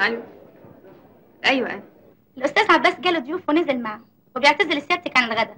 ايوه ايوه ايوه الاستاذ عباس جاله ضيوف ونزل معه وبيعتذر لسيادتك عن الغداء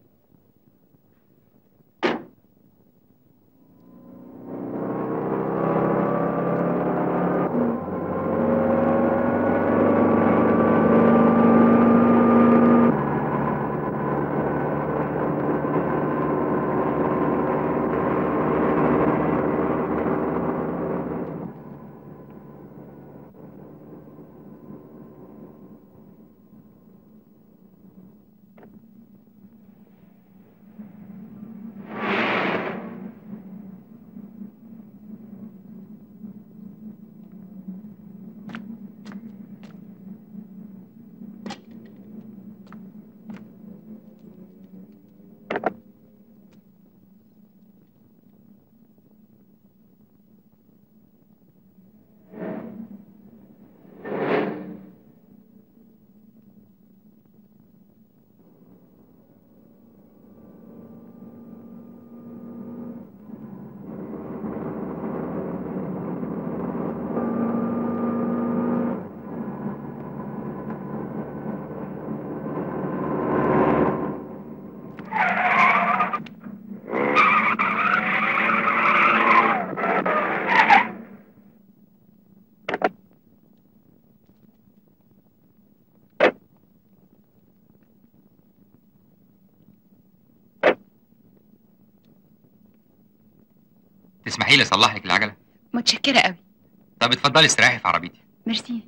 تسمحي لي اصلح لك العجله متشكره قوي طب اتفضلي استريحي في عربيتي ميرسي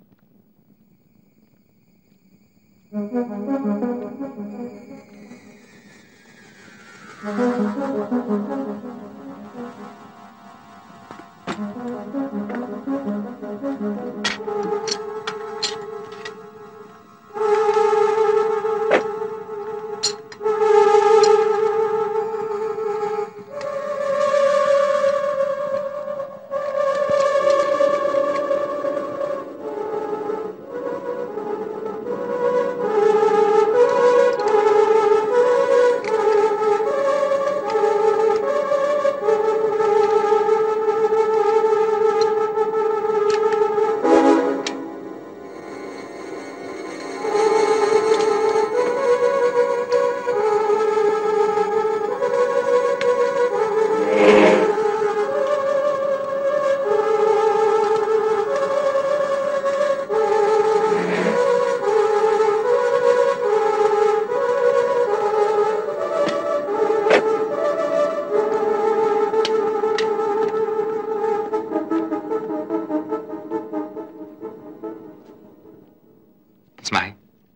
تسمعي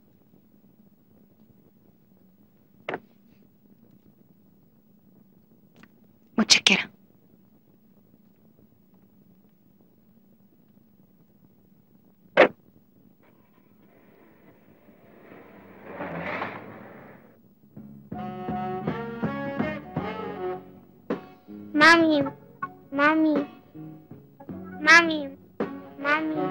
متشكره مامي مامي مامي مامي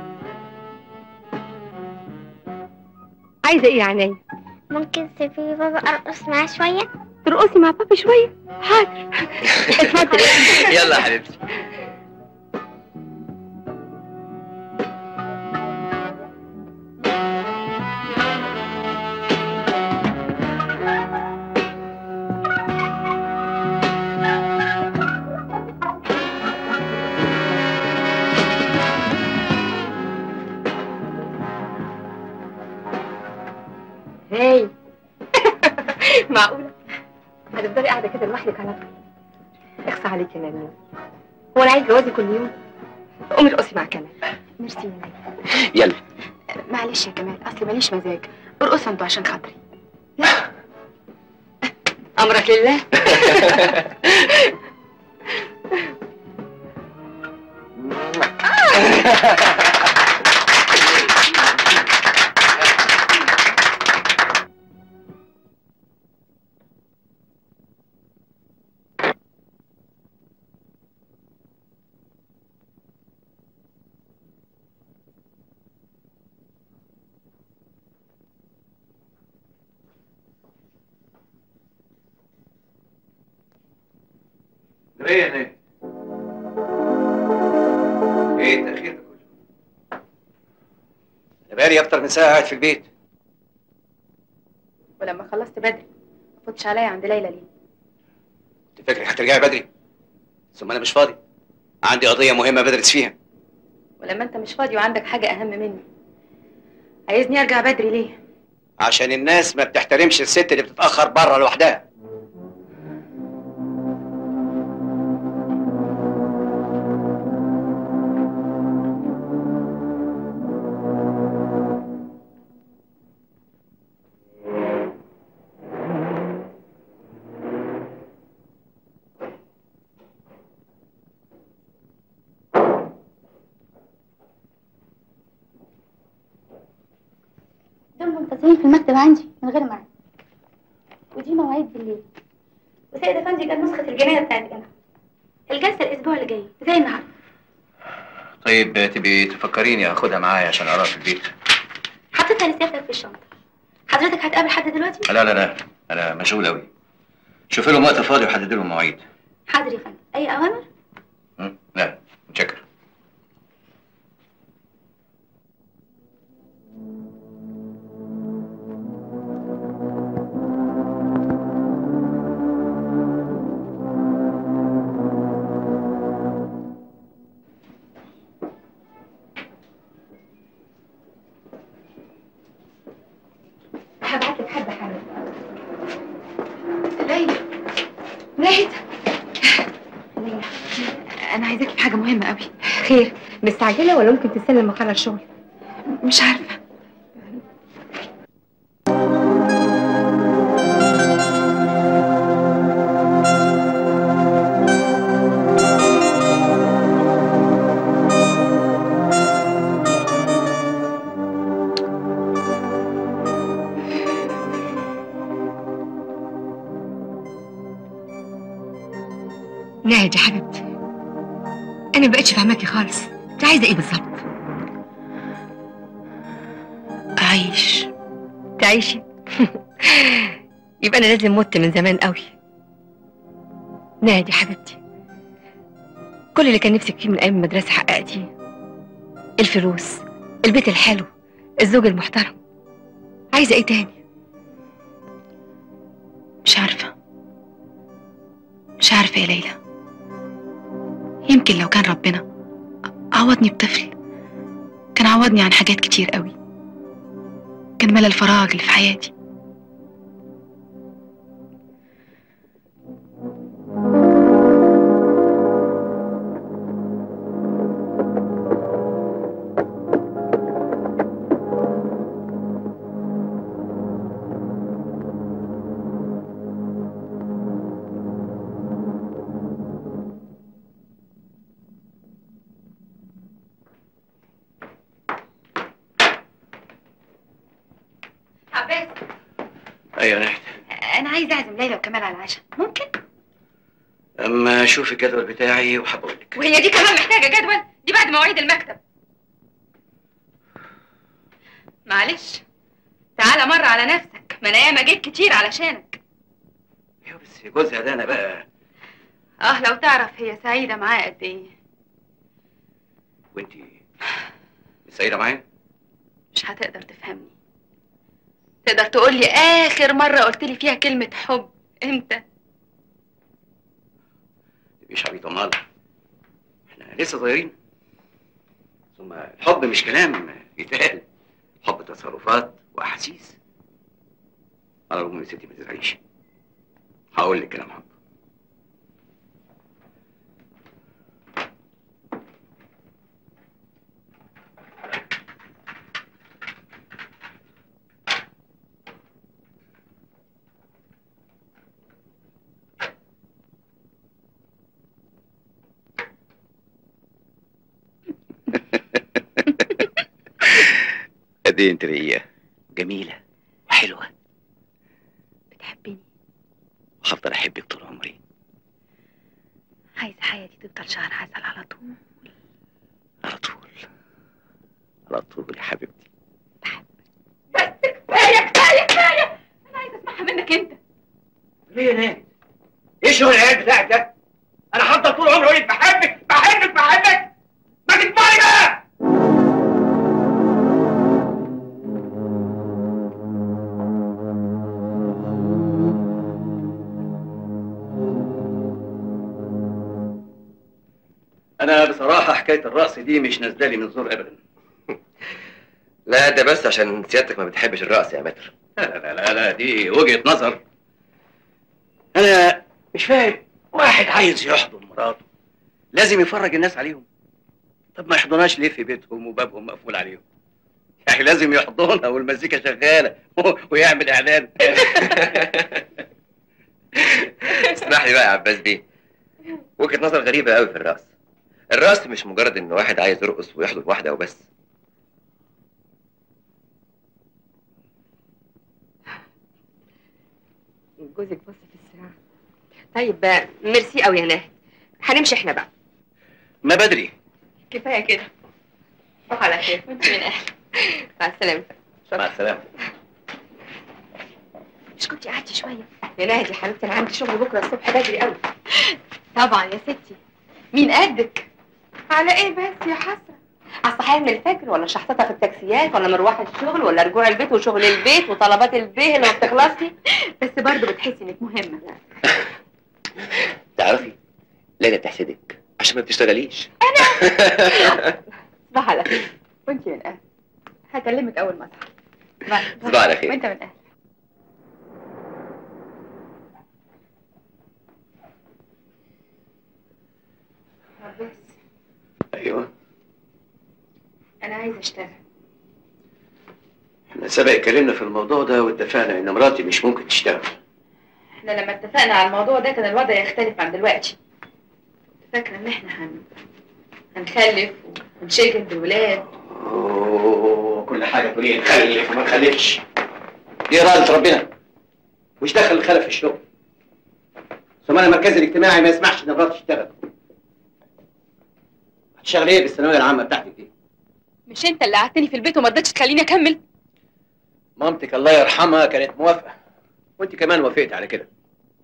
عايزه ايه يا عينيا ممكن تسيبي بابا ارقص معاه شويه ترقصي مع بابي شويه حاضر اتفضل يلا يا حبيبتي هاي معقولة هتفضلي قاعدة كده لوحدك على طول اخصى عليك يا نانيا هو انا عايز جوازي كل يوم قومي ارقصي مع كمال ميرسي يا نايا يلا معلش يا كمال اصل ماليش مزاج ارقصوا انتوا عشان خاطري امرك لله ايه يا ناس ايه التأخير ده كله؟ بقالي اكتر من ساعه قاعد في البيت ولما خلصت بدري ما فوتش عليا عند ليلى ليه انت فاكري هترجعي بدري ثم انا مش فاضي عندي قضيه مهمه بدرس فيها ولما انت مش فاضي وعندك حاجه اهم مني عايزني ارجع بدري ليه عشان الناس ما بتحترمش الست اللي بتتاخر بره لوحدها دول منتظرين في المكتب عندي من غير ميعاد ودي مواعيد بالليل وسيد افندي جاب نسخة الجناية بتاعت جنى الجلسة الأسبوع اللي جاي زي النهاردة طيب تبي تفكريني اخدها معايا عشان اقراها في البيت حطيتها لسيادتك في الشنطة حضرتك هتقابل حد دلوقتي؟ لا لا لا انا مشغول قوي شوف لهم وقت فاضي وحدد لهم مواعيد حاضر يا فندم أي أوامر؟ م? لا متشكر هبعت لك حد حالا ليلى ليلى ليلى انا عايزاك في حاجه مهمه قوي خير مستعجلة ولا ممكن تستنى لما اخلص الشغل؟ مش عارفه ناهد يا حبيبتي انا مبقتش فاهماكي خالص انت عايزه ايه بالظبط اعيش تعيشي يبقى انا لازم مت من زمان قوي ناهد يا حبيبتي كل اللي كان نفسك فيه من ايام المدرسه حققتيه الفلوس البيت الحلو الزوج المحترم عايزه ايه تاني مش عارفه مش عارفه يا ليلى يمكن لو كان ربنا عوضني بطفل كان عوضني عن حاجات كتير قوي كان ملى الفراغ اللي في حياتي عباس ايوه نحت انا عايزه اعزم ليلى وكمال على العشاء ممكن اما اشوف الجدول بتاعي وهبقول لك وهي دي كمان محتاجه جدول دي بعد مواعيد المكتب معلش تعالى مرة على نفسك ما انا ياما جيت كتير علشانك ايوه بس جوزها ده انا بقى اه لو تعرف هي سعيده معاه قد ايه وانت سعيده معايا مش هتقدر تفهمني تقدر تقول لي اخر مره قلت لي فيها كلمه حب امتى مش عبيط امال احنا لسه صغيرين ثم الحب مش كلام يتقال حب تصرفات واحاسيس على العموم يا ستي ما تزعليش هقول لك كلام حب قد ايه انت رقيقه جميله وحلوه بتحبني وهفضل احبك طول عمري عايزه حياتي تفضل شهر عسل على طول على طول على طول يا حبيبتي بس كفايه كفايه كفايه انا عايزه اسمعها منك انت ليه يا ناس؟ ايه شغل العيال بتاعك ده؟ انا هفضل طول عمري اقول لك بحبك بحبك بحبك ما تسمعي بقى انا بصراحه حكايه الرقص دي مش نازله لي من زور ابدا لا ده بس عشان سيادتك ما بتحبش الرقص يا متر لا لا لا لا دي وجهه نظر انا مش فاهم واحد عايز يحضن مراته لازم يفرج الناس عليهم طب ما يحضنهاش ليه في بيتهم وبابهم مقفول عليهم يعني لازم يحضنها والمزيكا شغاله ويعمل اعلان اسمح لي بقى يا عباس بيه وجهة نظر غريبة قوي في الرقص الرقص مش مجرد ان واحد عايز يرقص ويحضن واحدة وبس جوزك بص في الساعة طيب آه، ميرسي قوي يا ناهد هنمشي احنا بقى ما بدري كفاية كده روح على خير وانت من اهل مع السلامة مع السلامه مش كنت قعدتي شوية يا ناهد يا حبيبتي انا عندي شغل بكرة الصبح بدري قوي طبعا يا ستي مين قدك على ايه بس يا حسرة على الصحيان من الفجر ولا شحطتها في التاكسيات ولا مروح الشغل ولا رجوع البيت وشغل البيت وطلبات البيه اللي ما بتخلصي بس برضه بتحسي انك مهمة تعرفي ليلى بتحسدك عشان ما بتشتغليش صباح على خير وانت من اهل هكلمك اول ما اصحى صباح على خير. وانت من اهل عباس ايوه انا عايزه اشتغل احنا سبق اتكلمنا في الموضوع ده واتفقنا ان مراتي مش ممكن تشتغل احنا لما اتفقنا على الموضوع ده كان الوضع يختلف عن دلوقتي كنت فاكره ان احنا هن... هنخلف ونشغل بالولاد اوه كل حاجه تقولي نخلف وما نخلفش دي اراده ربنا مش دخل الخلف في الشغل ثم انا المركز الاجتماعي ما يسمحش ان مراتي تشتغل هتشتغل ايه بالثانويه العامه بتاعتك دي مش انت اللي قعدتني في البيت وما رضيتش تخليني اكمل مامتك الله يرحمها كانت موافقه وانت كمان وافقت على كده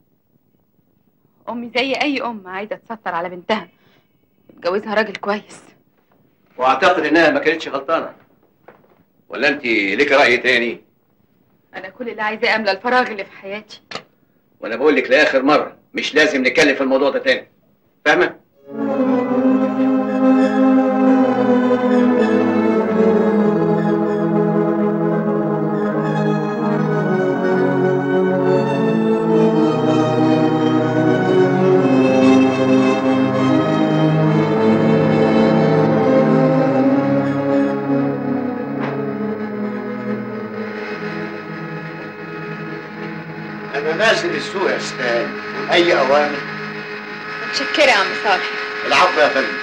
امي زي اي ام عايزه تسطر على بنتها تجوزها راجل كويس واعتقد انها ما كانتش غلطانه ولا انت ليك راي تاني انا كل اللي عايزاه املى الفراغ اللي في حياتي وانا بقول لك لاخر مره مش لازم نتكلم في الموضوع ده تاني فاهمه انا نازل السوق يا استاذ اي اوامر متشكره يا عم صالح العفو يا فندم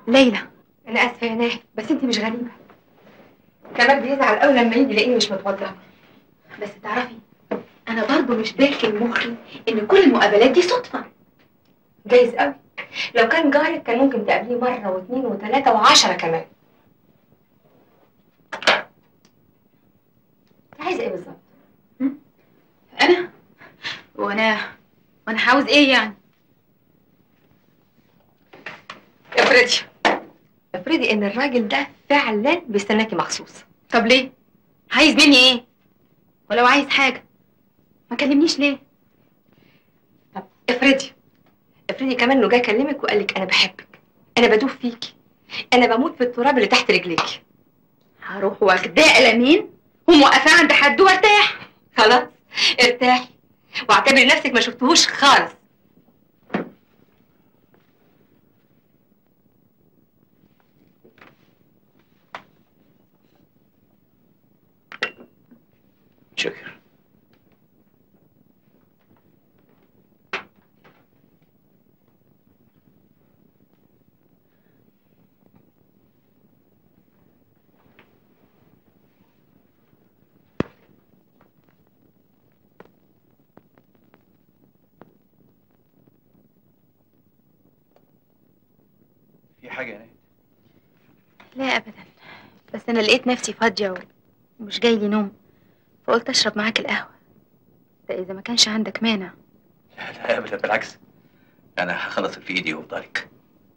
ليلى انا اسفه يا ناهد بس انت مش غريبه كمال بيزعل قوي لما يجي يلاقيني مش متوضعه بس تعرفي انا برضو مش داخل مخي ان كل المقابلات دي صدفه جايز قوي لو كان جارك كان ممكن تقابليه مره واثنين وثلاثه وعشرة كمان انت عايزه ايه بالظبط انا وانا وانا عاوز ايه يعني افرضي افرضي ان الراجل ده فعلا بيستناكي مخصوص طب ليه عايز مني ايه ولو عايز حاجه ما كلمنيش ليه طب افرضي افرضي كمان انه جاي يكلمك وقال لك انا بحبك انا بدوب فيكي انا بموت في التراب اللي تحت رجليكي هروح واخداه قلمين وموقفاه عند حد وارتاح خلاص ارتاحي واعتبري نفسك ما شفتهوش خالص شكرا في حاجة يا ناهد لا ابدا بس انا لقيت نفسي فاضيه ومش جاي لي نوم فقلت اشرب معاك القهوه ده اذا ما كانش عندك مانع لا لا ابدا بالعكس انا هخلص اللي في ايدي وافضلك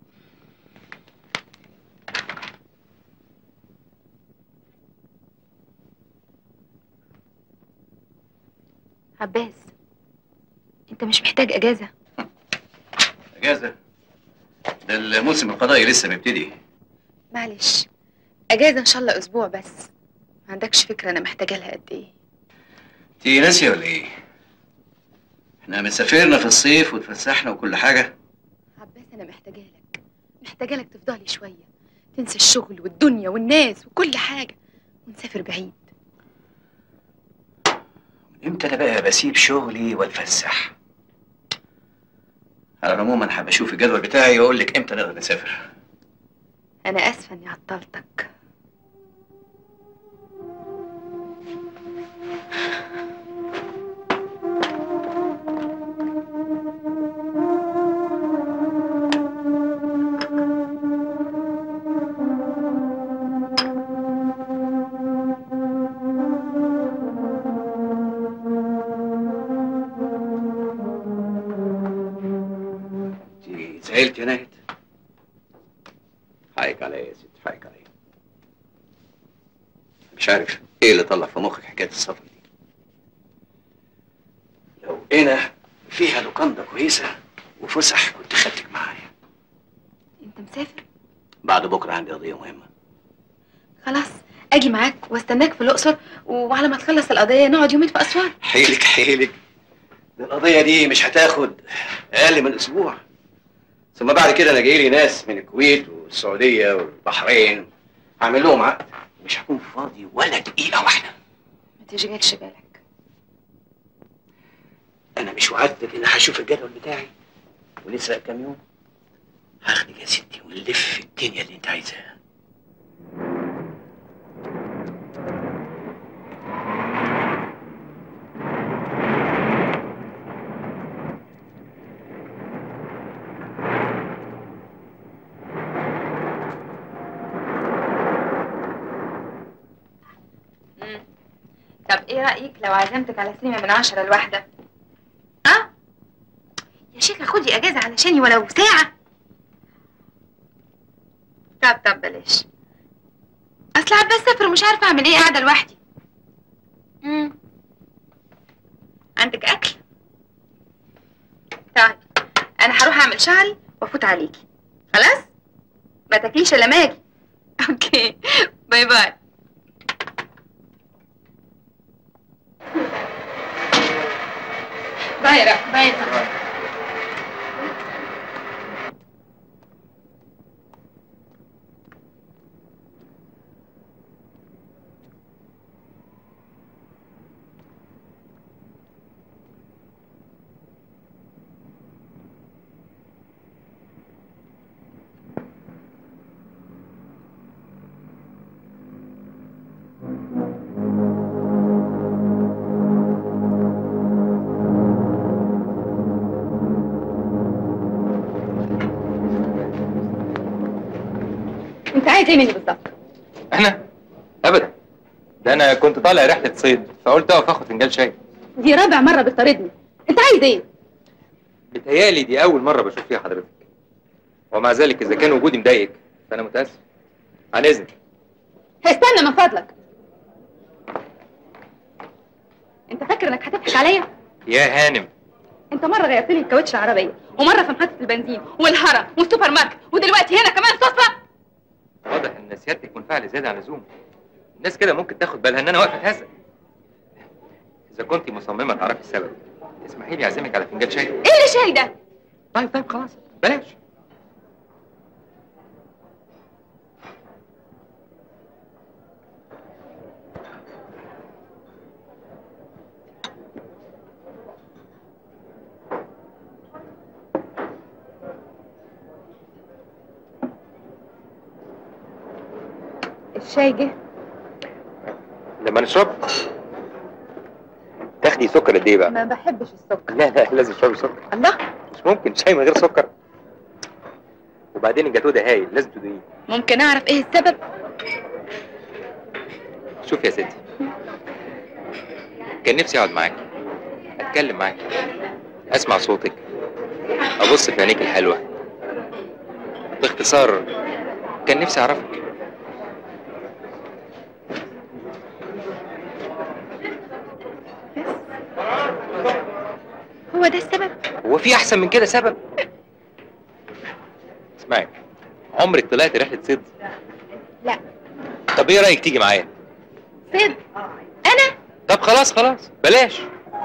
عباس انت مش محتاج اجازه اجازه ده الموسم القضائي لسه مبتدي معلش اجازه ان شاء الله اسبوع بس ما عندكش فكره انا محتاجه لها قد ايه انت ناسيه ولا ايه احنا مسافرنا في الصيف واتفسحنا وكل حاجه عباس انا محتاجه لك محتاجه لك تفضلي شويه تنسى الشغل والدنيا والناس وكل حاجه ونسافر بعيد امتى انا بقى بسيب شغلي واتفسح على العموم انا حابب اشوف الجدول بتاعي واقول لك امتى نقدر نسافر انا اسفه اني عطلتك انت زعلت يا ناهد حقك عليا يا ست حقك عليا مش عارف ايه اللي طلع في مخك حكايه السفر دي لو هنا فيها لوكاندا كويسه وفسح كنت خدتك معايا انت مسافر بعد بكره عندي قضيه مهمه خلاص اجي معاك واستناك في الاقصر وعلى ما تخلص القضيه نقعد يومين في اسوان حيلك حيلك ده القضيه دي مش هتاخد اقل من اسبوع ثم بعد كده انا جاي لي ناس من الكويت والسعوديه والبحرين هعمل لهم عقد مش هكون فاضي ولا دقيقه واحده ما تشغلش بالك انا مش وعدتك ان هشوف الجدول بتاعي ولسه كام يوم هاخدك يا ستي ونلف الدنيا اللي انت عايزاها طب ايه رايك لو عزمتك على سينما من عشرة لواحدة اه يا شيخة خدي اجازة علشاني ولو ساعة طب طب بلاش اصل عباس سافر ومش عارفة اعمل ايه قاعدة لوحدي مم. عندك اكل طيب انا هروح اعمل شعري وافوت عليكي خلاص ما تاكليش الا ما اجي اوكي باي باي باي يا رب باي يا طارق. عايز ايه مني بالظبط انا ابدا ده انا كنت طالع رحله صيد فقلت اقف اخد فنجان شاي دي رابع مره بتطاردني انت عايز ايه بتهيالي دي اول مره بشوف فيها حضرتك ومع ذلك اذا كان وجودي مضايقك فانا متاسف عن اذنك استنى من فضلك انت فاكر انك هتضحك عليا يا هانم انت مره غيرت لي الكاوتش العربيه ومره في محطه البنزين والهرم والسوبر ماركت ودلوقتي هنا كمان صدفه واضح ان سيادتك منفعله زياده عن اللزوم الناس كده ممكن تاخد بالها ان انا واقف اتهزق اذا كنت مصممه تعرفي السبب اسمحي لي اعزمك على فنجان شاي ايه اللي شاي ده طيب طيب خلاص بلاش الشاي جه لما نشرب تاخدي سكر قد ايه بقى؟ ما بحبش السكر لا لا لازم تشربي سكر الله مش ممكن شاي من غير سكر وبعدين الجاتو ده هايل لازم تدوقيه ممكن اعرف ايه السبب شوف يا ستي كان نفسي اقعد معاك اتكلم معاك اسمع صوتك ابص في عينيك الحلوه باختصار كان نفسي اعرفك هو ده السبب هو في احسن من كده سبب اسمعي عمرك طلعت رحله صيد لا طب ايه رايك تيجي معايا صيد انا طب خلاص خلاص بلاش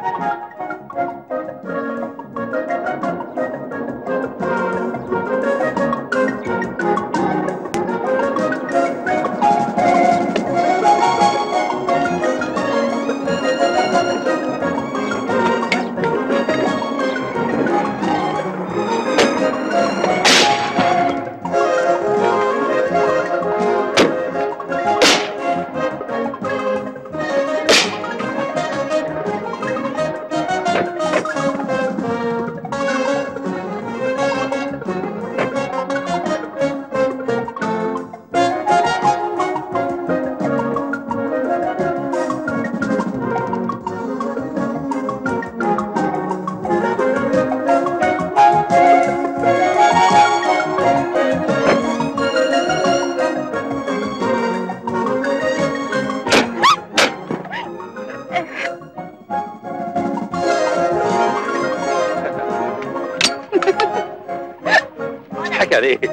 بتضحكي على ايه؟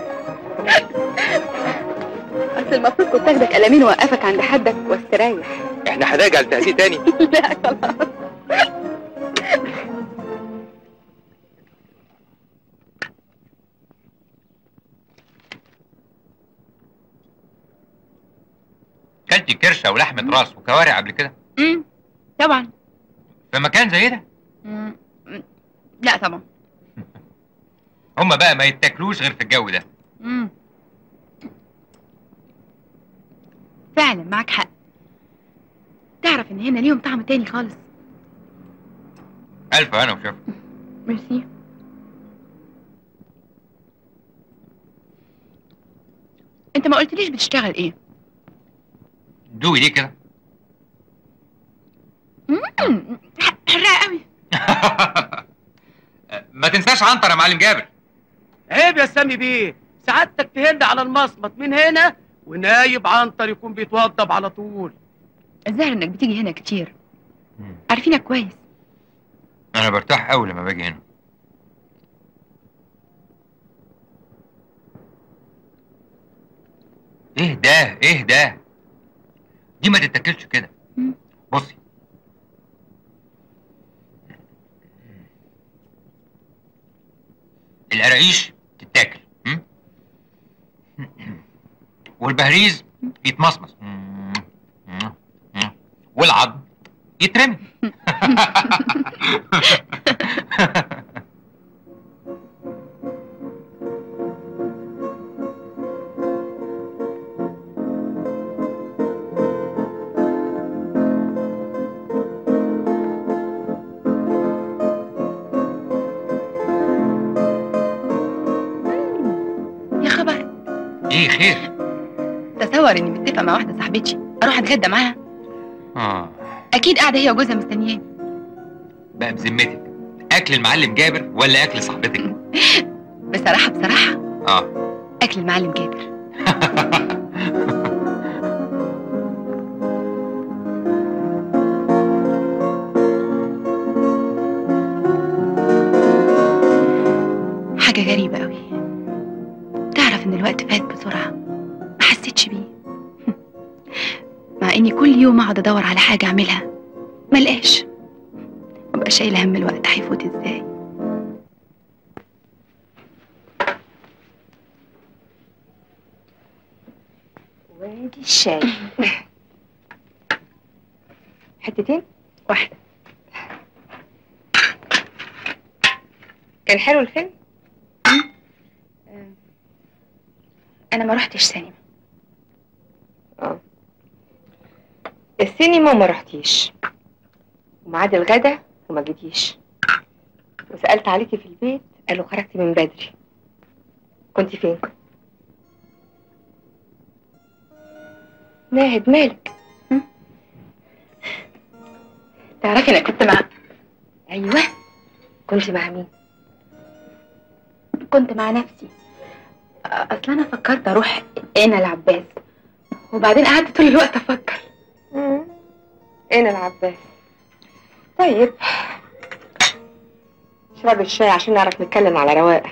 اصل المفروض كنت اخدك قلمين واوقفك عند حدك واستريح احنا هنرجع للتهزيق تاني لا خلاص كلتي كرشه ولحمه راس وكوارع قبل كده امم طبعا في مكان زي ده مم. لا طبعا هما بقى ما يتاكلوش غير في الجو ده امم فعلا معاك حق تعرف ان هنا ليهم طعم تاني خالص الف انا وشوف ميرسي انت ما قلتليش بتشتغل ايه دوقي دي كده مم. حراقه قوي ما تنساش عنتر يا معلم جابر عيب يا سامي بيه سعادتك تهند على المصمت من هنا ونايب عنتر يكون بيتوضب على طول الظاهر انك بتيجي هنا كتير عارفينك كويس انا برتاح قوي لما باجي هنا ايه ده ايه ده دي ما تتاكلش كده مم. بصي القراقيش تتاكل م? والبهريز يتمصمص والعظم يترمي يا خبر ايه خير تصور اني متفقه مع واحده صاحبتي اروح اتغدى معاها اه اكيد قاعده هي وجوزها مستنياني بقى بذمتك اكل المعلم جابر ولا اكل صاحبتك بصراحه بصراحه اه اكل المعلم جابر حاجه غريبه قوي تعرف ان الوقت فات بسرعه ما حسيتش بيه مع اني كل يوم اقعد ادور على حاجه اعملها ملقاش وابقى شايله هم الوقت هيفوت ازاي وادي الشاي حتتين واحده كان حلو الفيلم انا ما رحتش سينما اه السينما ما رحتيش وميعاد الغدا وما جيتيش وسألت عليكي في البيت قالوا خرجتي من بدري كنت فين ناهد مالك تعرفي انا كنت مع ايوه كنت مع مين كنت مع نفسي اصل انا فكرت اروح انا العباس وبعدين قعدت طول الوقت افكر مم. انا العباس طيب اشربي الشاي عشان نعرف نتكلم على رواقه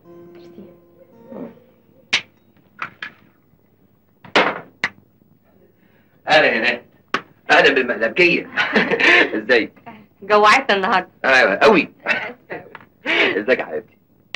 اهلا يا نات اهلا بالمهلبكيه ازيك جوعتنا النهارده ايوه قوي ازيك يا حبيبتي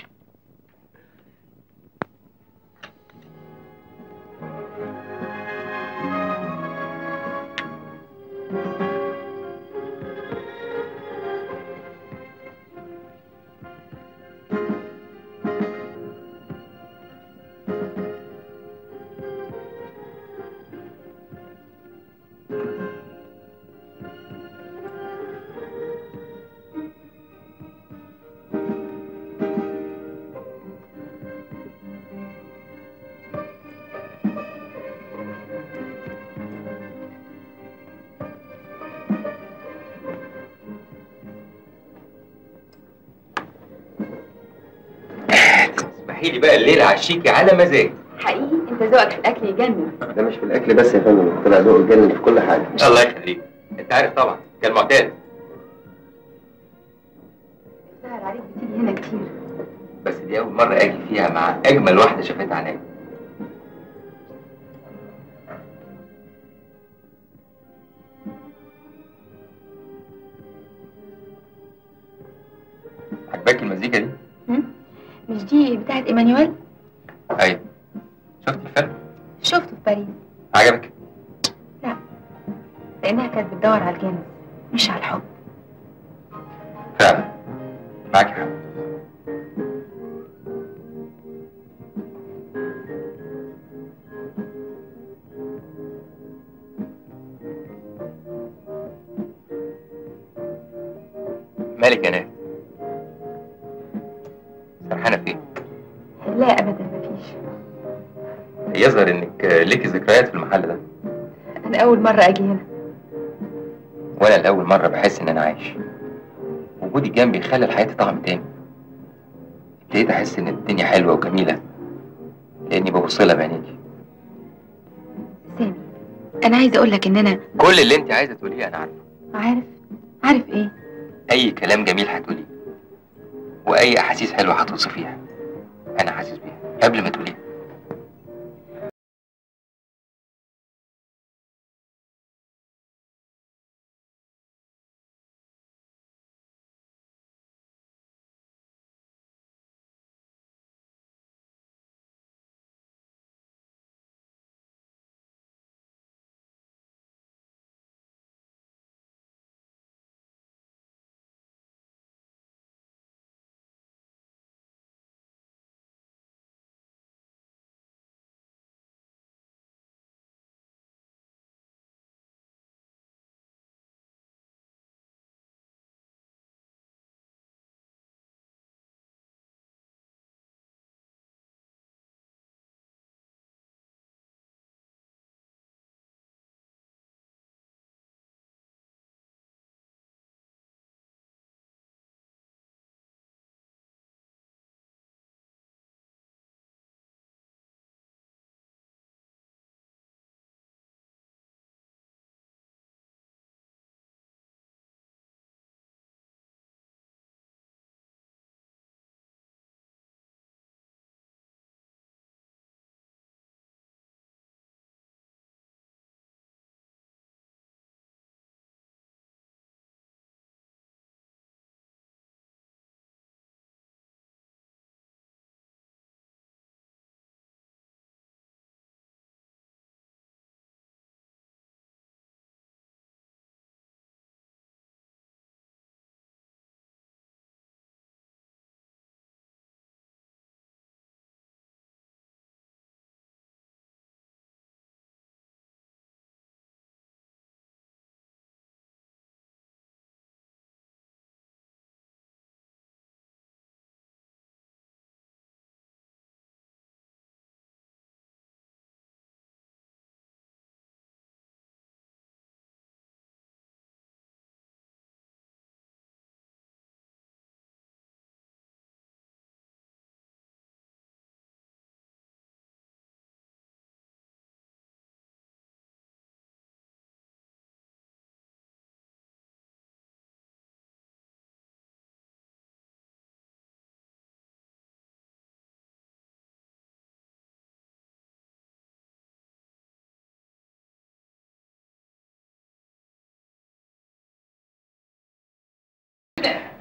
اسمحي لي بقى الليله عشيكي على مزاجي حقيقي انت ذوقك في الاكل يجنن ده مش في الاكل بس يا فندم طلع ذوق الجنن في كل حاجه الله يخليك انت عارف طبعا كالمعتاد سهر عليك بتيجي هنا كتير بس دي اول مره اجي فيها مع اجمل واحده شافتها عينيا عجباك المزيكا دي؟ مش دي بتاعت ايمانويل ايوه شفت الفيلم؟ شفته في باريس عجبك؟ لانها كانت بتدور على الجنس مش على الحب فعلا معاك حق مالك يا ناس؟ سرحانة فين؟ لا ابدا مفيش يظهر انك ليكي ذكريات في المحل ده انا اول مره اجي هنا وانا لاول مرة بحس ان انا عايش وجودي جنبي خلى لحياتي طعم تاني ابتديت احس ان الدنيا حلوة وجميلة لاني ببص لها بعينيكي سامي انا عايزه اقول لك ان انا كل اللي انت عايزة تقوليه انا عارفه عارف عارف ايه اي كلام جميل هتقوليه واي احاسيس حلوة هتوصفيها انا حاسس بيها قبل ما تقوليها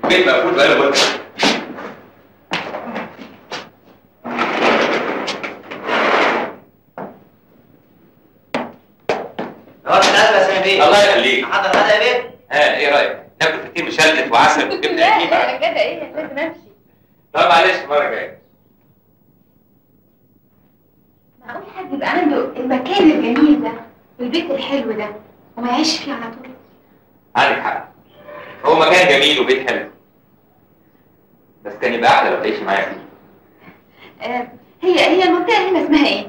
بيت مقفول بقاله مده رحت الأكل يا سامي بيه الله يخليك حضر هذا يا بيه ها ايه رايك؟ ناكل فطير مشلتت وعسل وجبنه قديمه كده ايه لازم امشي طب معلش المره الجايه معقول حد يبقى عنده المكان الجميل ده والبيت الحلو ده وما يعيش فيه على طول عندك حق هو مكان جميل وبيت حلو بس كان يبقى احلى لو تعيشي معايا فيه آه هي هي المنطقة هنا اسمها ايه؟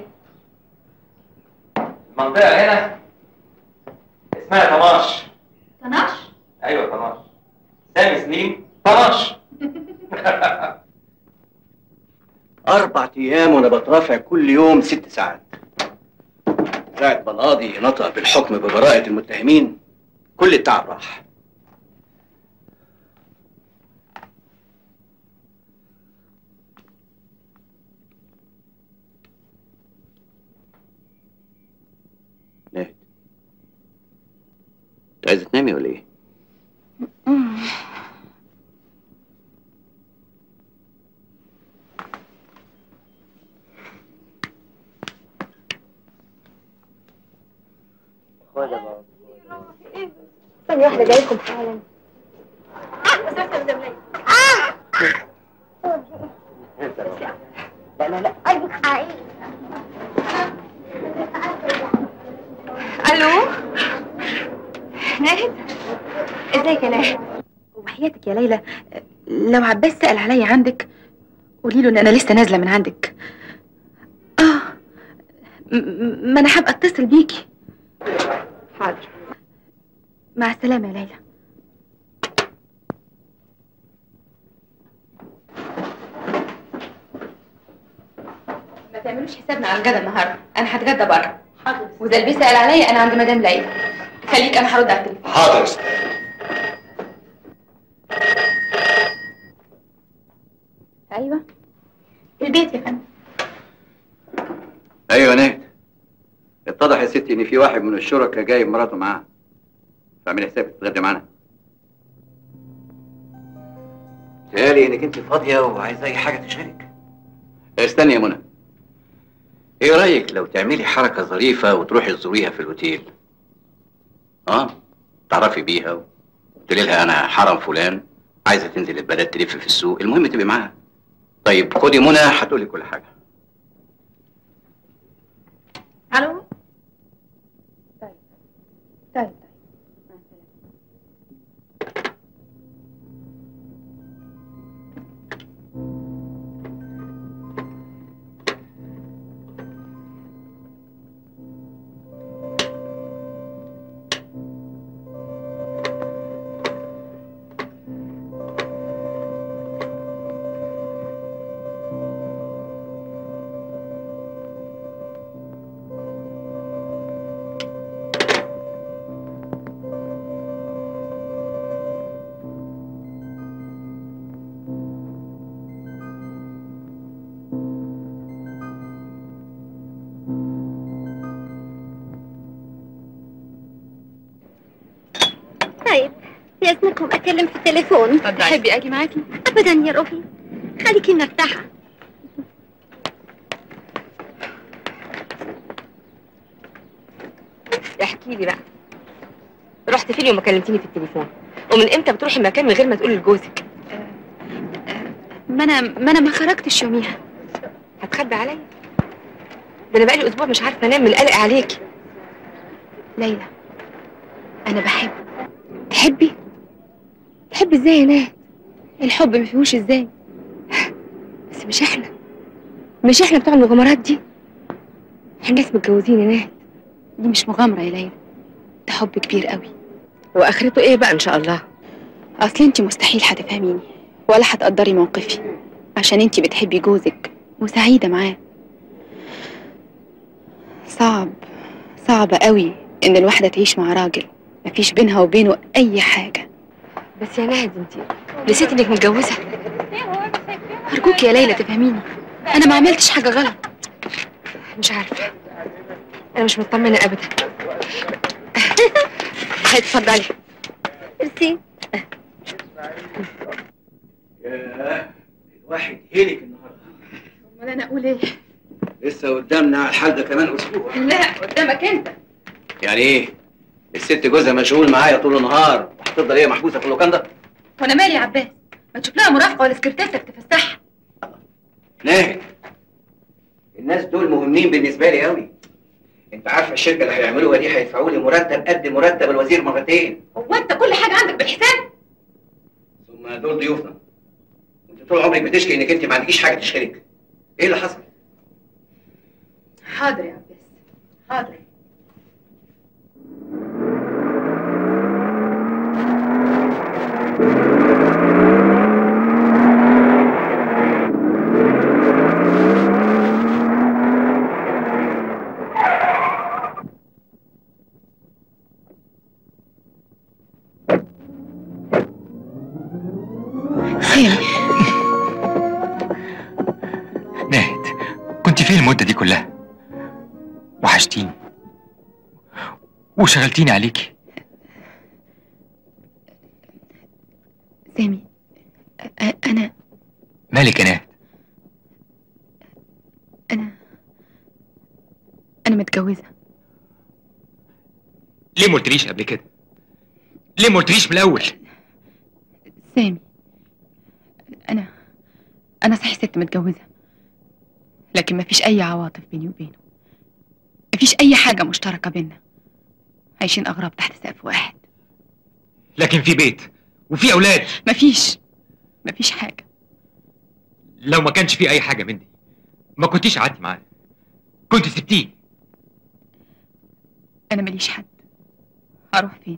المنطقه هنا اسمها طناش طناش؟ ايوه طناش سامي سليم طناش أربع أيام وأنا بترافع كل يوم ست ساعات. ساعة ما القاضي نطق بالحكم ببراءة المتهمين كل التعب راح. ناهد أنت عايزة تنامي ولا إيه؟ ثانية واحدة جاي لكم حالا الو ناهد ازيك يا ناهد وحياتك يا ليلى لو عباس سأل عليا عندك قولي له ان انا لسه نازله من عندك اه م- م- ما انا هبقى اتصل بيكي حاضر مع السلامه يا ليلى ما تعملوش حسابنا على الغدا النهارده انا هتغدى بره حاضر واذا البيه سأل عليا انا عند مدام ليلى خليك انا هرد على التليفون حاضر يا أستاذ. ايوه البيت يا فندم ايوه يا ناهد اتضح يا ستي ان في واحد من الشركاء جايب مراته معاه فاعملي حسابك تتغدي معانا تهيألي انك انت فاضيه وعايزه اي حاجه تشارك استني يا منى ايه رايك لو تعملي حركه ظريفه وتروحي تزوريها في الاوتيل اه تعرفي بيها وتقولي لها انا حرم فلان عايزه تنزل البلد تلف في السوق المهم تبقي معاها طيب خدي منى هتقولي كل حاجه الو طيب طيب مع السلامه طيب يزنكم أكلم في التليفون تحبي اجي معاكي أبدا يا روحي خليكي مرتاحة احكي لي بقى رحت فين يوم ما كلمتيني في التليفون ومن امتى بتروحي مكان من غير ما تقولي لجوزك ما انا ما انا ما خرجتش يوميها هتخبي عليا ده انا بقالي اسبوع مش عارفه انام من القلق عليكي ليلى انا بحب تحبي تحبي ازاي يا ناهد الحب ما فيهوش ازاي بس مش احنا مش احنا بتوع المغامرات دي احنا ناس متجوزين يا ناهد دي مش مغامره يا ليلى ده حب كبير قوي واخرته ايه بقى ان شاء الله اصل انت مستحيل هتفهميني ولا هتقدري موقفي عشان انت بتحبي جوزك وسعيده معاه صعب صعب قوي ان الواحده تعيش مع راجل مفيش بينها وبينه اي حاجه بس يا ناهد انت نسيت انك متجوزه ارجوك يا ليلى تفهميني انا ما عملتش حاجه غلط مش عارفه انا مش مطمنه ابدا اتفضلي ميرسي ياه الواحد هلك النهارده امال انا اقول ايه لسه قدامنا على الحال ده كمان اسبوع لا قدامك انت يعني ايه الست جوزها مشغول معايا طول النهار هتفضل ايه محبوسه في اللوكان ده وانا مالي يا عباس ما تشوف لها مرافقه ولا سكرتيرتك تفسحها ناهد الناس دول مهمين بالنسبه لي قوي انت عارف الشركه اللي هيعملوها دي هيدفعوا لي مرتب قد مرتب الوزير مرتين هو انت كل حاجه عندك بالحساب ثم دول ضيوفنا انت طول عمرك بتشكي انك انت ما عندكيش حاجه تشغلك ايه اللي حصل حاضر يا عباس حاضر سامي ناهد كنت فين المدة دي كلها؟ وحشتيني وشغلتيني عليكي سامي أ- انا مالك يا ناهد؟ انا انا متجوزه ليه ما قلتليش قبل كده؟ ليه ما قلتليش من الأول؟ سامي انا انا صحيح ست متجوزه لكن مفيش اي عواطف بيني وبينه مفيش اي حاجه مشتركه بينا عايشين اغراب تحت سقف واحد لكن في بيت وفي أولاد مفيش مفيش حاجه لو ما كانش في أي حاجة مني ما كنتيش قعدتي معاه كنت سبتيه انا ماليش حد هروح فين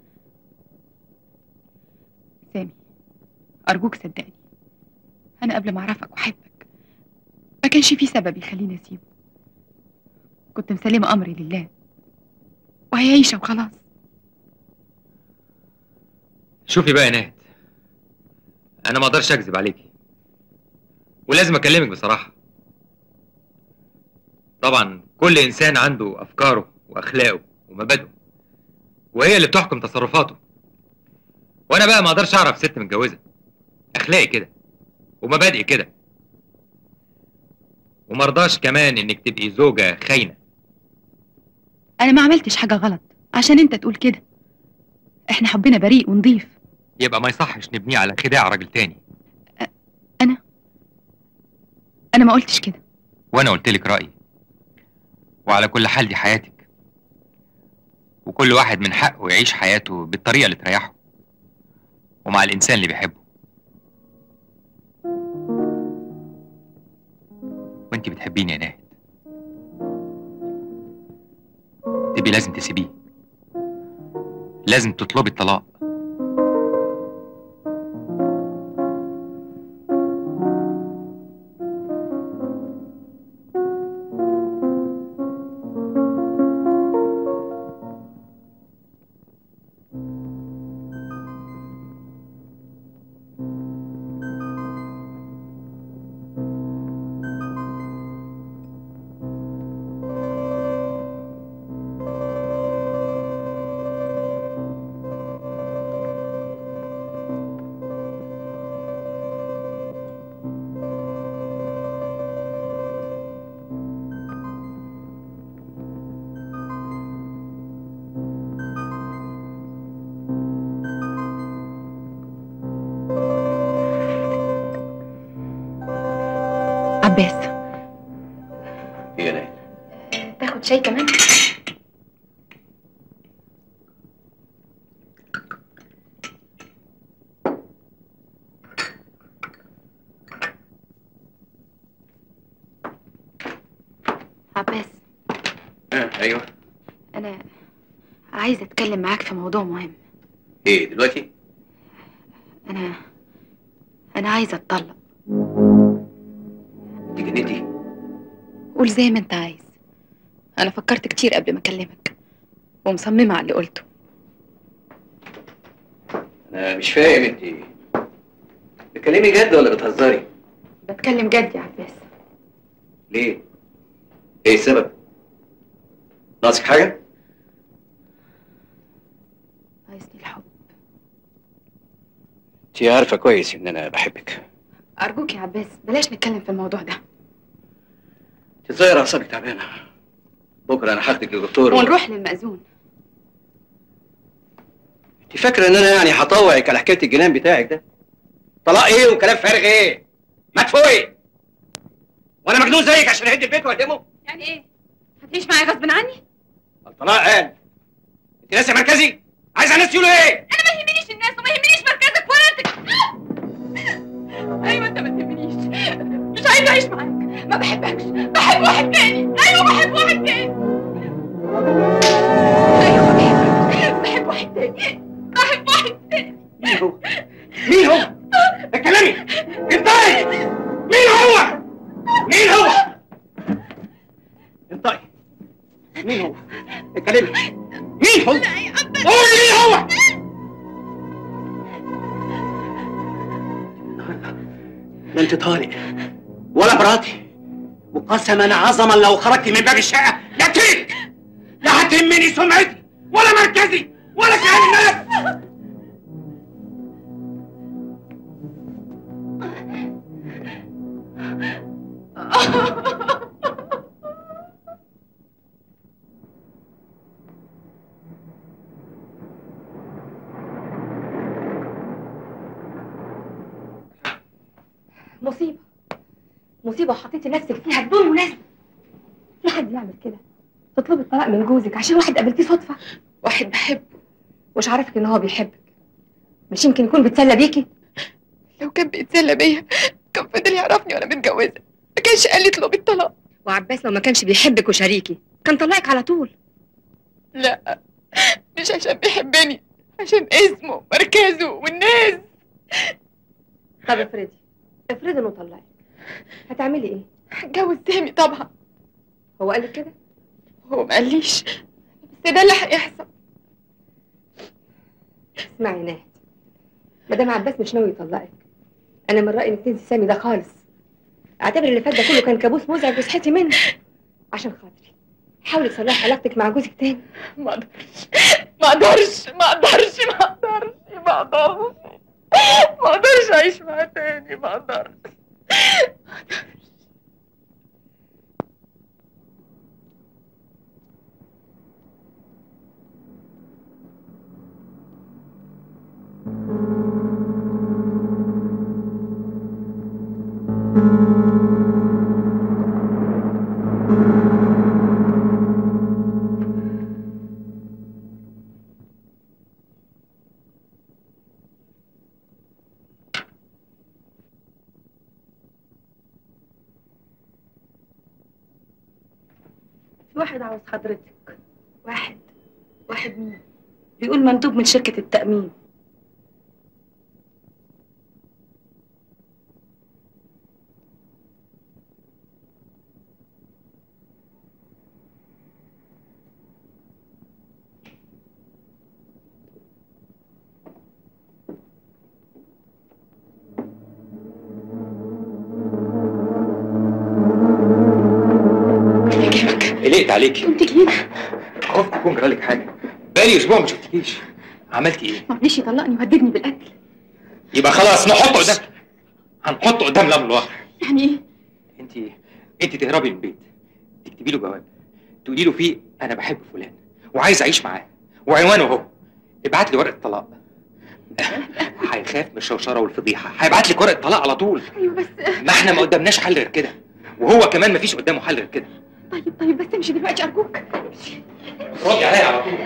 سامي ارجوك صدقني انا قبل ما اعرفك واحبك ما كانش في سبب يخليني اسيبه كنت مسلمه امري لله وهي عيشه وخلاص شوفي بقى يا ناهد انا ما اقدرش اكذب عليكي ولازم اكلمك بصراحه طبعا كل انسان عنده افكاره واخلاقه ومبادئه وهي اللي بتحكم تصرفاته وانا بقى ما اقدرش اعرف ست متجوزه اخلاقي كده ومبادئي كده ومرضاش كمان انك تبقي زوجه خاينه انا ما عملتش حاجه غلط عشان انت تقول كده احنا حبنا بريء ونضيف يبقى ما يصحش نبنيه على خداع راجل تاني انا ما قلتش كده وانا قلت لك رايي وعلى كل حال دي حياتك وكل واحد من حقه يعيش حياته بالطريقه اللي تريحه ومع الانسان اللي بيحبه وانت بتحبيني يا ناهد تبقي لازم تسيبيه لازم تطلبي الطلاق عباس ايه يا ناهد تاخد شاي كمان عباس آه ايوه انا عايزه اتكلم معاك في موضوع مهم ايه دلوقتي انا انا عايزه اتطلق انت جنيتي قول زي ما انت عايز انا فكرت كتير قبل ما اكلمك ومصممه على اللي قلته انا مش فاهم انت بتكلمي جد ولا بتهزري بتكلم جد يا عباس ليه ايه السبب ناقصك حاجه ناقصني الحب انت عارفه كويس ان انا بحبك ارجوك يا عباس بلاش نتكلم في الموضوع ده انت ظاهر اعصابك تعبانه بكره انا هاخدك للدكتور ونروح للمأذون انت فاكره ان انا يعني هطوعك على حكايه الجنان بتاعك ده طلاق ايه وكلام فارغ ايه ما تفوقي وانا مجنون زيك عشان اهد البيت واهدمه يعني ايه هتعيش معايا غصب عني الطلاق قال انت ناس مركزي عايزه الناس يقولوا ايه انا ما يهمنيش الناس وما يهمنيش مركزك ولا انت ايوه انت ما تهمنيش مش عايزه اعيش معاك ما بحبكش بحب واحد تاني ايوه بحب واحد تاني ايوه بحبك بحب واحد تاني بحب واحد تاني مين هو مين هو اتكلمي انطقي مين هو مين هو انطقي مين هو اتكلمي مين هو قولي مين هو ده انت طالق ولا مراتي وقسما عظما لو خرجت من باب الشقه لا تيك لا هتهمني سمعتي ولا مركزي ولا كلام الناس مصيبة مصيبة وحطيتي نفسك فيها بدون مناسبة في حد يعمل كده تطلبي الطلاق من جوزك عشان واحد قابلتيه صدفة واحد بحبه مش عارفك ان هو بيحبك مش يمكن يكون بيتسلى بيكي لو كان بيتسلى بيا كان فضل يعرفني وانا متجوزه ما كانش قال لي اطلبي الطلاق وعباس لو ما كانش بيحبك وشريكي كان طلقك على طول لا مش عشان بيحبني عشان اسمه مركزه والناس طب افرضي افرضي انه طلقك هتعملي ايه هتجوز تاني طبعا هو قالك كده هو ما قاليش بس ده اللي هيحصل اسمعي ناهد مدام عباس مش ناوي يطلقك انا من رايي انك تنسي سامي ده خالص اعتبر اللي فات ده كله كان كابوس مزعج وصحيتي منه عشان خاطري حاولي تصلحي علاقتك مع جوزك تاني ما اقدرش ما اقدرش ما اقدرش ما اقدرش ما اقدرش ما اقدرش اعيش معاه تاني ما اقدرش في واحد عاوز حضرتك واحد واحد مين بيقول مندوب من شركة التأمين قلقت عليكي انت جديدة خفت يكون جرالك حاجه بقالي اسبوع ما شفتكيش عملتي ايه معلش يطلقني وهددني بالاكل يبقى خلاص نحطه قدام هنحطه قدام الامر الواقع يعني ايه انت انت تهربي من البيت تكتبي له جواب تقولي له فيه انا بحب فلان وعايز اعيش معاه وعنوانه هو ابعت لي ورقه طلاق هيخاف من الشوشره والفضيحه هيبعت لك ورقه طلاق على طول ايوه بس ما احنا ما قدامناش حل غير كده وهو كمان ما فيش قدامه حل غير كده طيب طيب بس امشي دلوقتي ارجوك ردي عليا على طول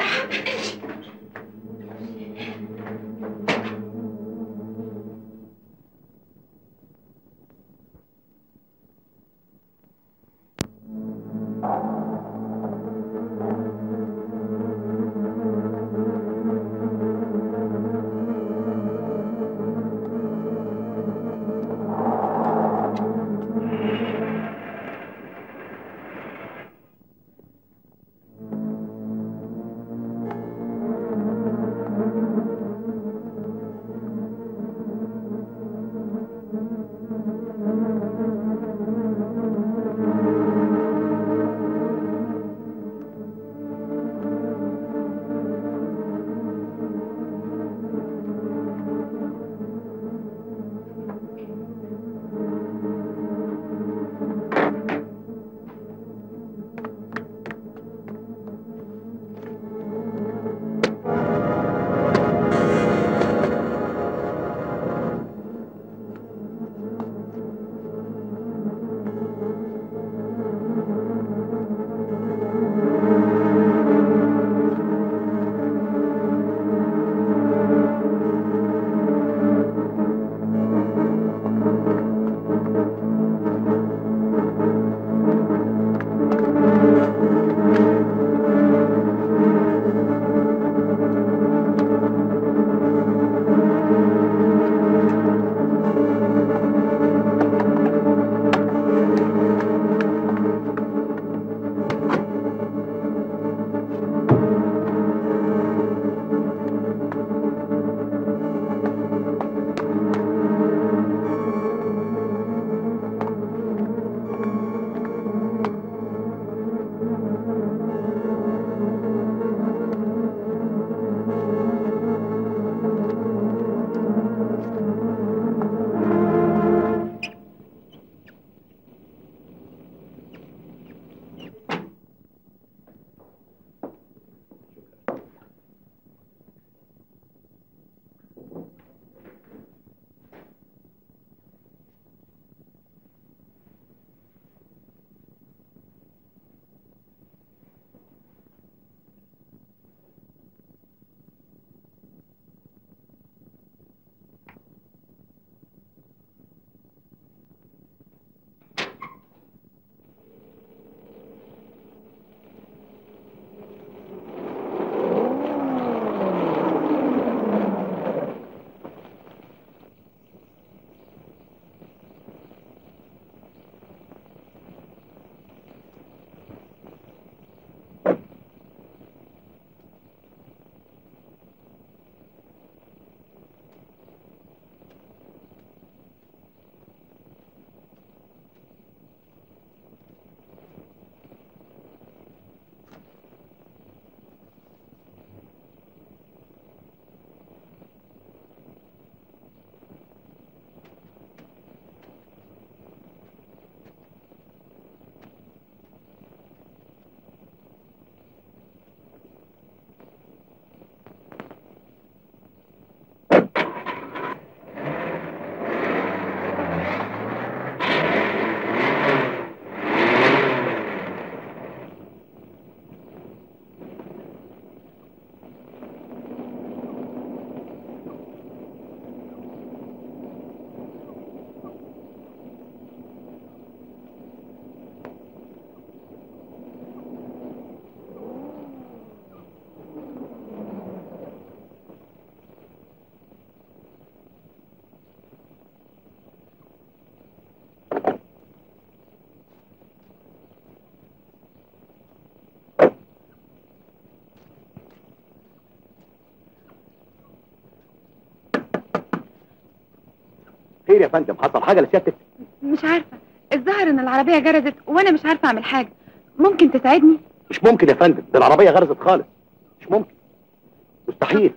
يا فندم حصل حاجه لسيادتك مش عارفه الظاهر ان العربيه جرزت وانا مش عارفه اعمل حاجه ممكن تساعدني مش ممكن يا فندم ده العربيه غرزت خالص مش ممكن مستحيل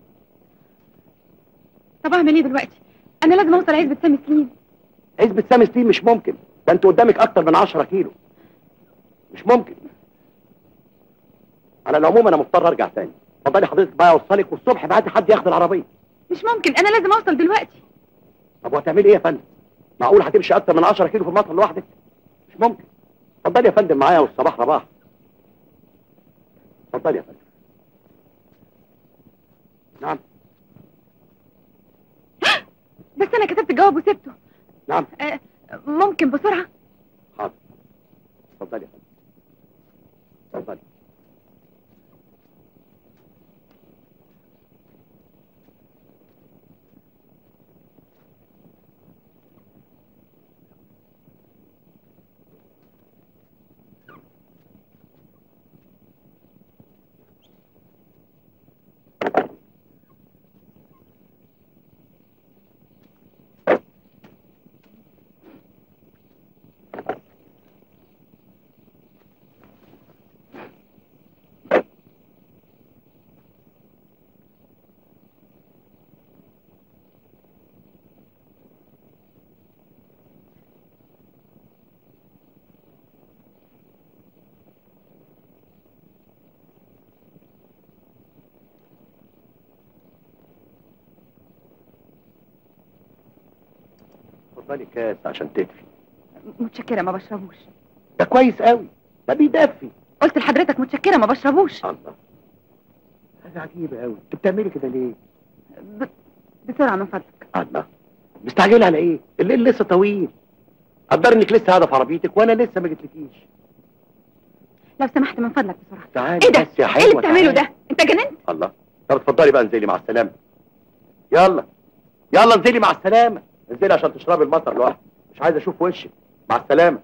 طب اعمل ايه دلوقتي انا لازم اوصل عزبه سامي سليم عزبة سامي ستيم مش ممكن ده انت قدامك اكتر من 10 كيلو مش ممكن على العموم انا مضطر ارجع تاني اتفضلي حضرتك بقى اوصلك والصبح بعد حد ياخد العربيه مش ممكن انا لازم اوصل دلوقتي طب وهتعملي ايه يا فندم معقول هتمشي اكتر من 10 كيلو في المطر لوحدك مش ممكن اتفضلي يا فندم معايا والصباح رباح اتفضلي يا فندم نعم بس انا كتبت الجواب وسبته نعم آه ممكن بسرعه حاضر اتفضلي يا فندم اتفضلي اتفضلي كاس عشان تدفي متشكره ما بشربوش ده كويس قوي ده بيدفي قلت لحضرتك متشكره ما بشربوش الله حاجه عجيبه قوي انت بتعملي كده ليه ب... بسرعه من فضلك الله مستعجله على ايه الليل لسه طويل قدر انك لسه قاعده في عربيتك وانا لسه ما جيتلكيش لو سمحت من فضلك بسرعه تعالي ايه ده بس يا ايه حلوه اللي بتعمله تعالي. ده انت جننت الله طب اتفضلي بقى انزلي مع السلامه يلا يلا انزلي مع السلامه انزلي عشان تشربي المطر لوحدك مش عايز اشوف وشك مع السلامه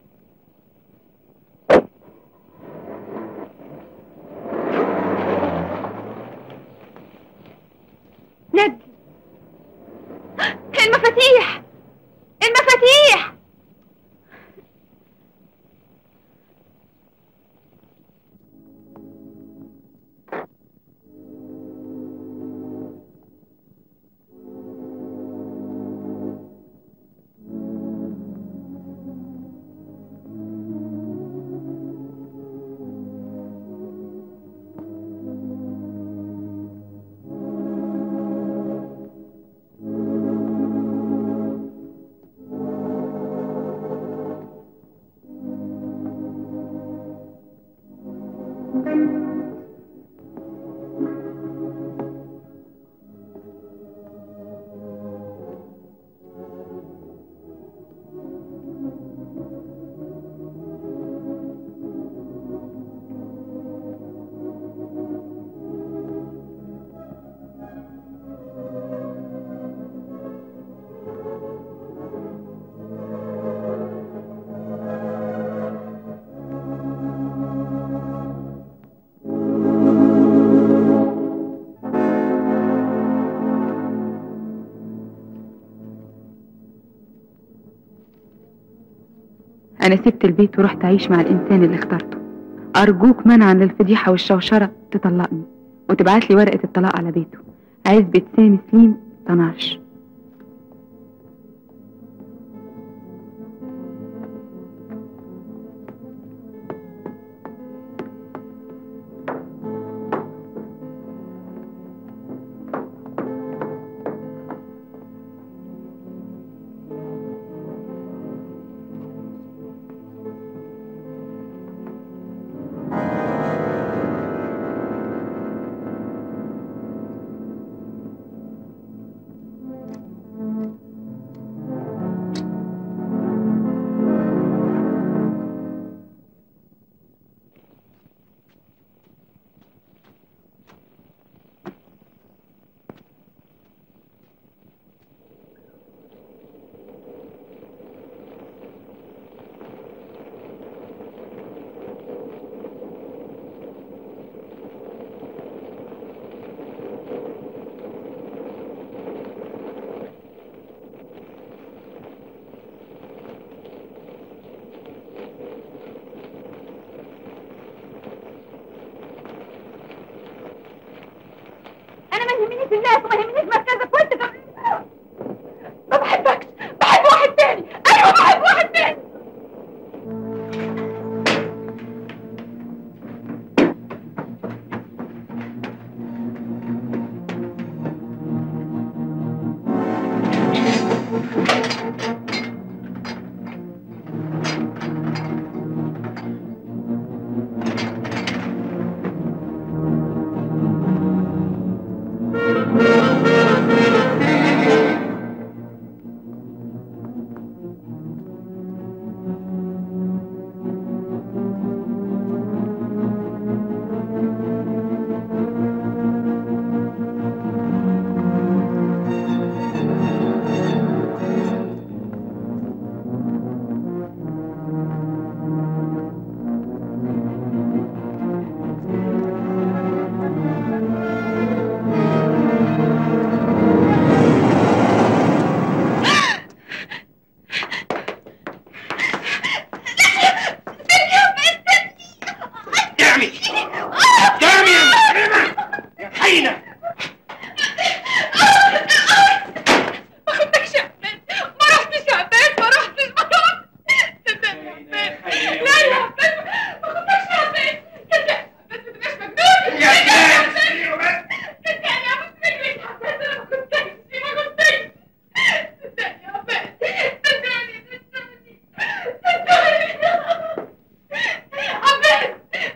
ند المفاتيح المفاتيح أنا سبت البيت ورحت أعيش مع الإنسان اللي اخترته أرجوك منعا للفضيحة والشوشرة تطلقني وتبعت لي ورقة الطلاق على بيته عزبة سامي سليم طناش انا ما يهمنيش الناس وما يهمنيش مركزك وانت كمان ما بحبكش بحب واحد تاني ايوه بحب واحد تاني دعمي دعمي يا حينة ما خدتكش يا عباس ما رحتش يا عباس ما رحتش ما رحتش صدقني يا عباس لا يا عباس ما خدتكش يا عباس صدقني بس ما تبقاش مجنون يا عباس صدقني يا عباس منك يا عباس انا ما خدتكش ما خدتكش صدقني يا عباس صدقني صدقني صدقني عباس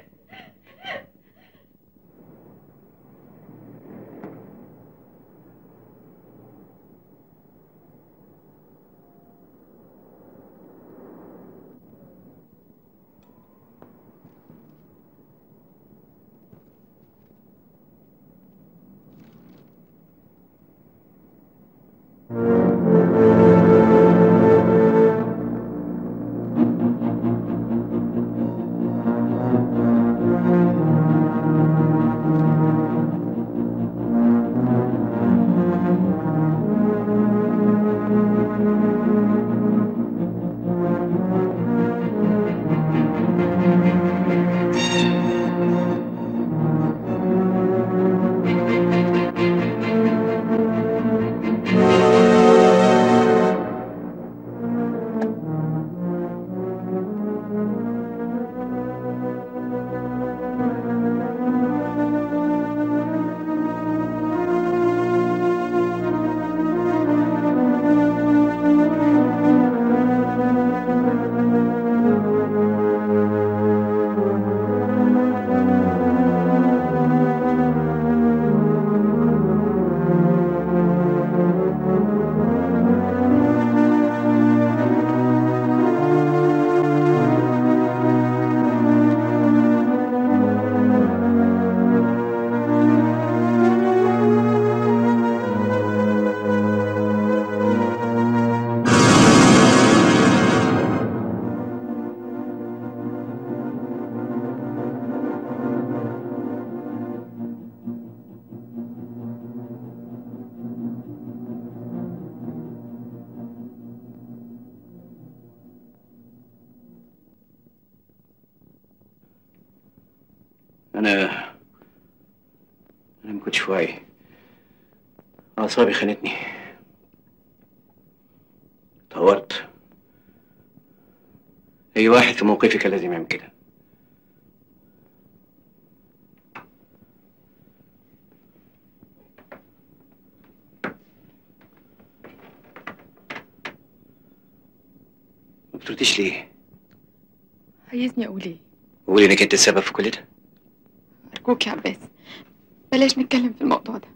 انا انا ما كنتش واعي اعصابي خانتني طورت اي واحد في موقفي كان لازم يعمل كده ما بترديش ليه عايزني اقول ايه قولي انك انت السبب في كل ده ارجوك يا عباس بلاش نتكلم في الموضوع ده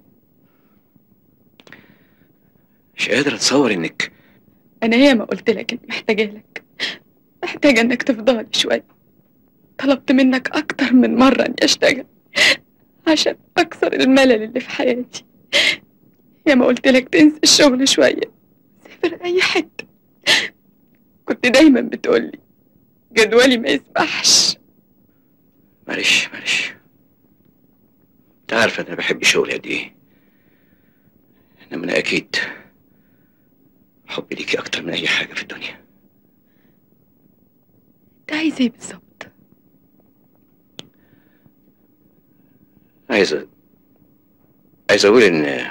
مش قادر اتصور انك انا ياما قلت لك اني محتاجه لك محتاجه انك تفضلي شويه طلبت منك اكتر من مره اني اشتغل عشان اكسر الملل اللي في حياتي ياما قلت لك تنسى الشغل شويه سافر اي حته كنت دايما بتقولي جدولي ما يسمحش معلش معلش انت عارفه انا بحب شغلي قد ايه انما انا اكيد حبي ليكي اكتر من اي حاجه في الدنيا انت عايز ايه بالظبط عايز أ- عايز عايز اقول ان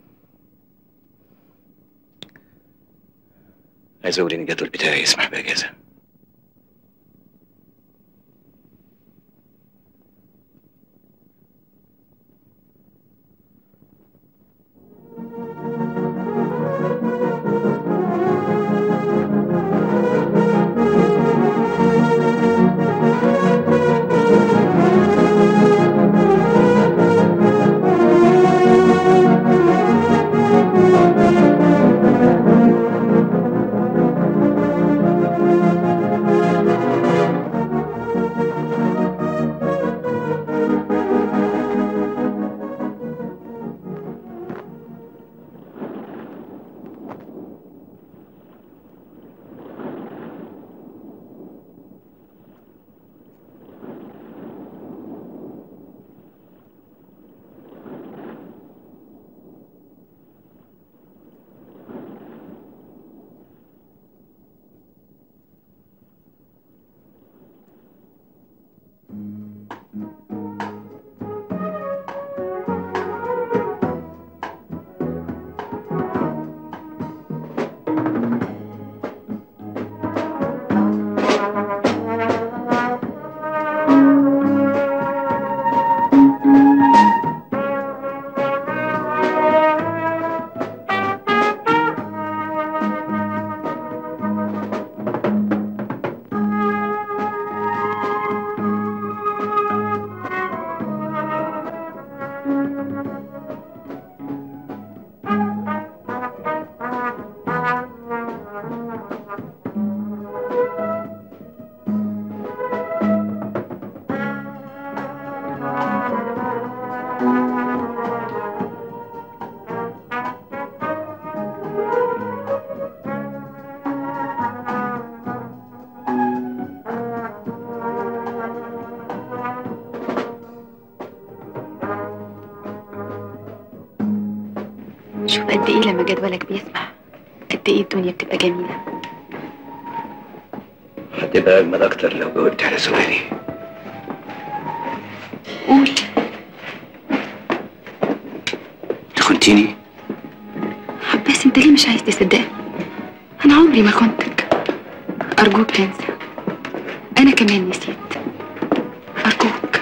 عايز اقول ان الجدول بتاعي يسمح باجازه شوف قد ايه لما جدولك بيسمح قد ايه الدنيا بتبقى جميلة هتبقى اجمل اكتر لو جاوبت على سؤالي قول خنتيني عباس انت ليه مش عايز تصدقني انا عمري ما خنتك ارجوك تنسى انا كمان نسيت ارجوك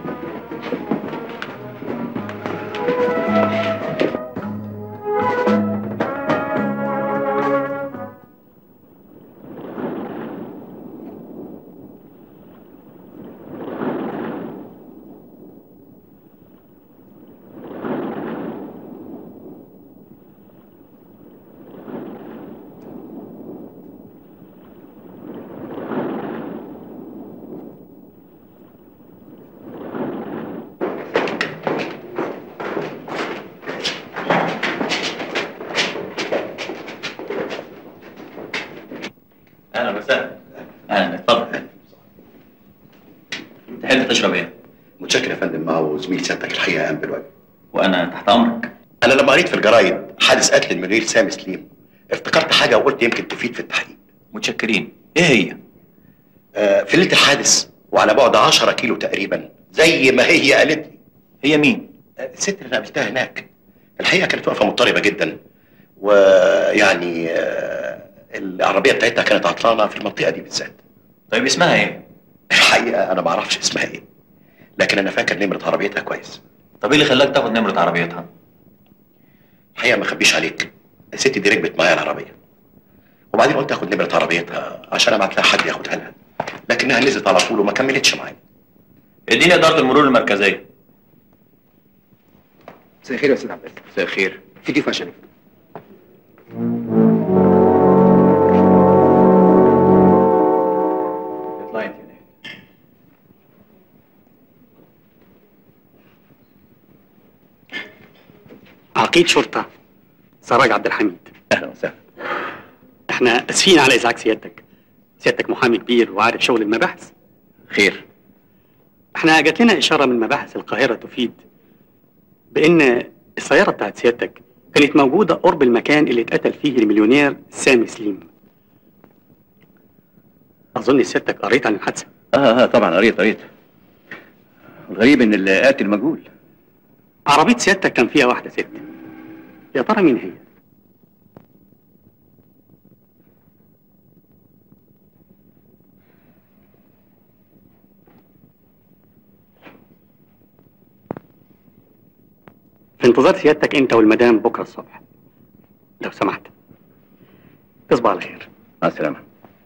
اهلا وسهلا اهلا اتفضل تحب تشرب ايه؟ متشكر يا فندم ما هو زميل سيادتك الحقيقه قام بالواجب وانا تحت امرك انا لما قريت في الجرايد حادث قتل المدير سامي سليم افتكرت حاجه وقلت يمكن تفيد في التحقيق متشكرين ايه هي؟ آه في ليله الحادث وعلى بعد 10 كيلو تقريبا زي ما هي قالت لي هي مين؟ آه، الست اللي قابلتها هناك الحقيقه كانت واقفه مضطربه جدا ويعني آه العربيه بتاعتها كانت عطلانه في المنطقه دي بالذات طيب اسمها ايه؟ الحقيقه انا ما اعرفش اسمها ايه لكن انا فاكر نمره عربيتها كويس طب ايه اللي خلاك تاخد نمرة عربيتها؟ الحقيقه ما اخبيش عليك الست دي ركبت معايا العربيه وبعدين قلت اخد نمره عربيتها عشان ابعت لها حد ياخدها لها لكنها نزلت على طول وما كملتش معايا اديني ادارة المرور المركزية مساء الخير يا استاذ عباس مساء الخير في ضيف عشانك اطلعي انت هناك عقيد شرطة سراج عبد الحميد اهلا وسهلا احنا اسفين على ازعاج سيادتك سيادتك محامي كبير وعارف شغل المباحث خير احنا جات لنا اشارة من مباحث القاهرة تفيد بان السيارة بتاعت سيادتك كانت موجودة قرب المكان اللي اتقتل فيه المليونير سامي سليم اظن سيادتك قريت عن الحادثة اه اه طبعا قريت قريت الغريب ان اللي قاتل مجهول عربية سيادتك كان فيها واحدة ست يا ترى مين هي؟ في انتظار سيادتك انت والمدام بكره الصبح لو سمحت تصبح على خير مع السلامة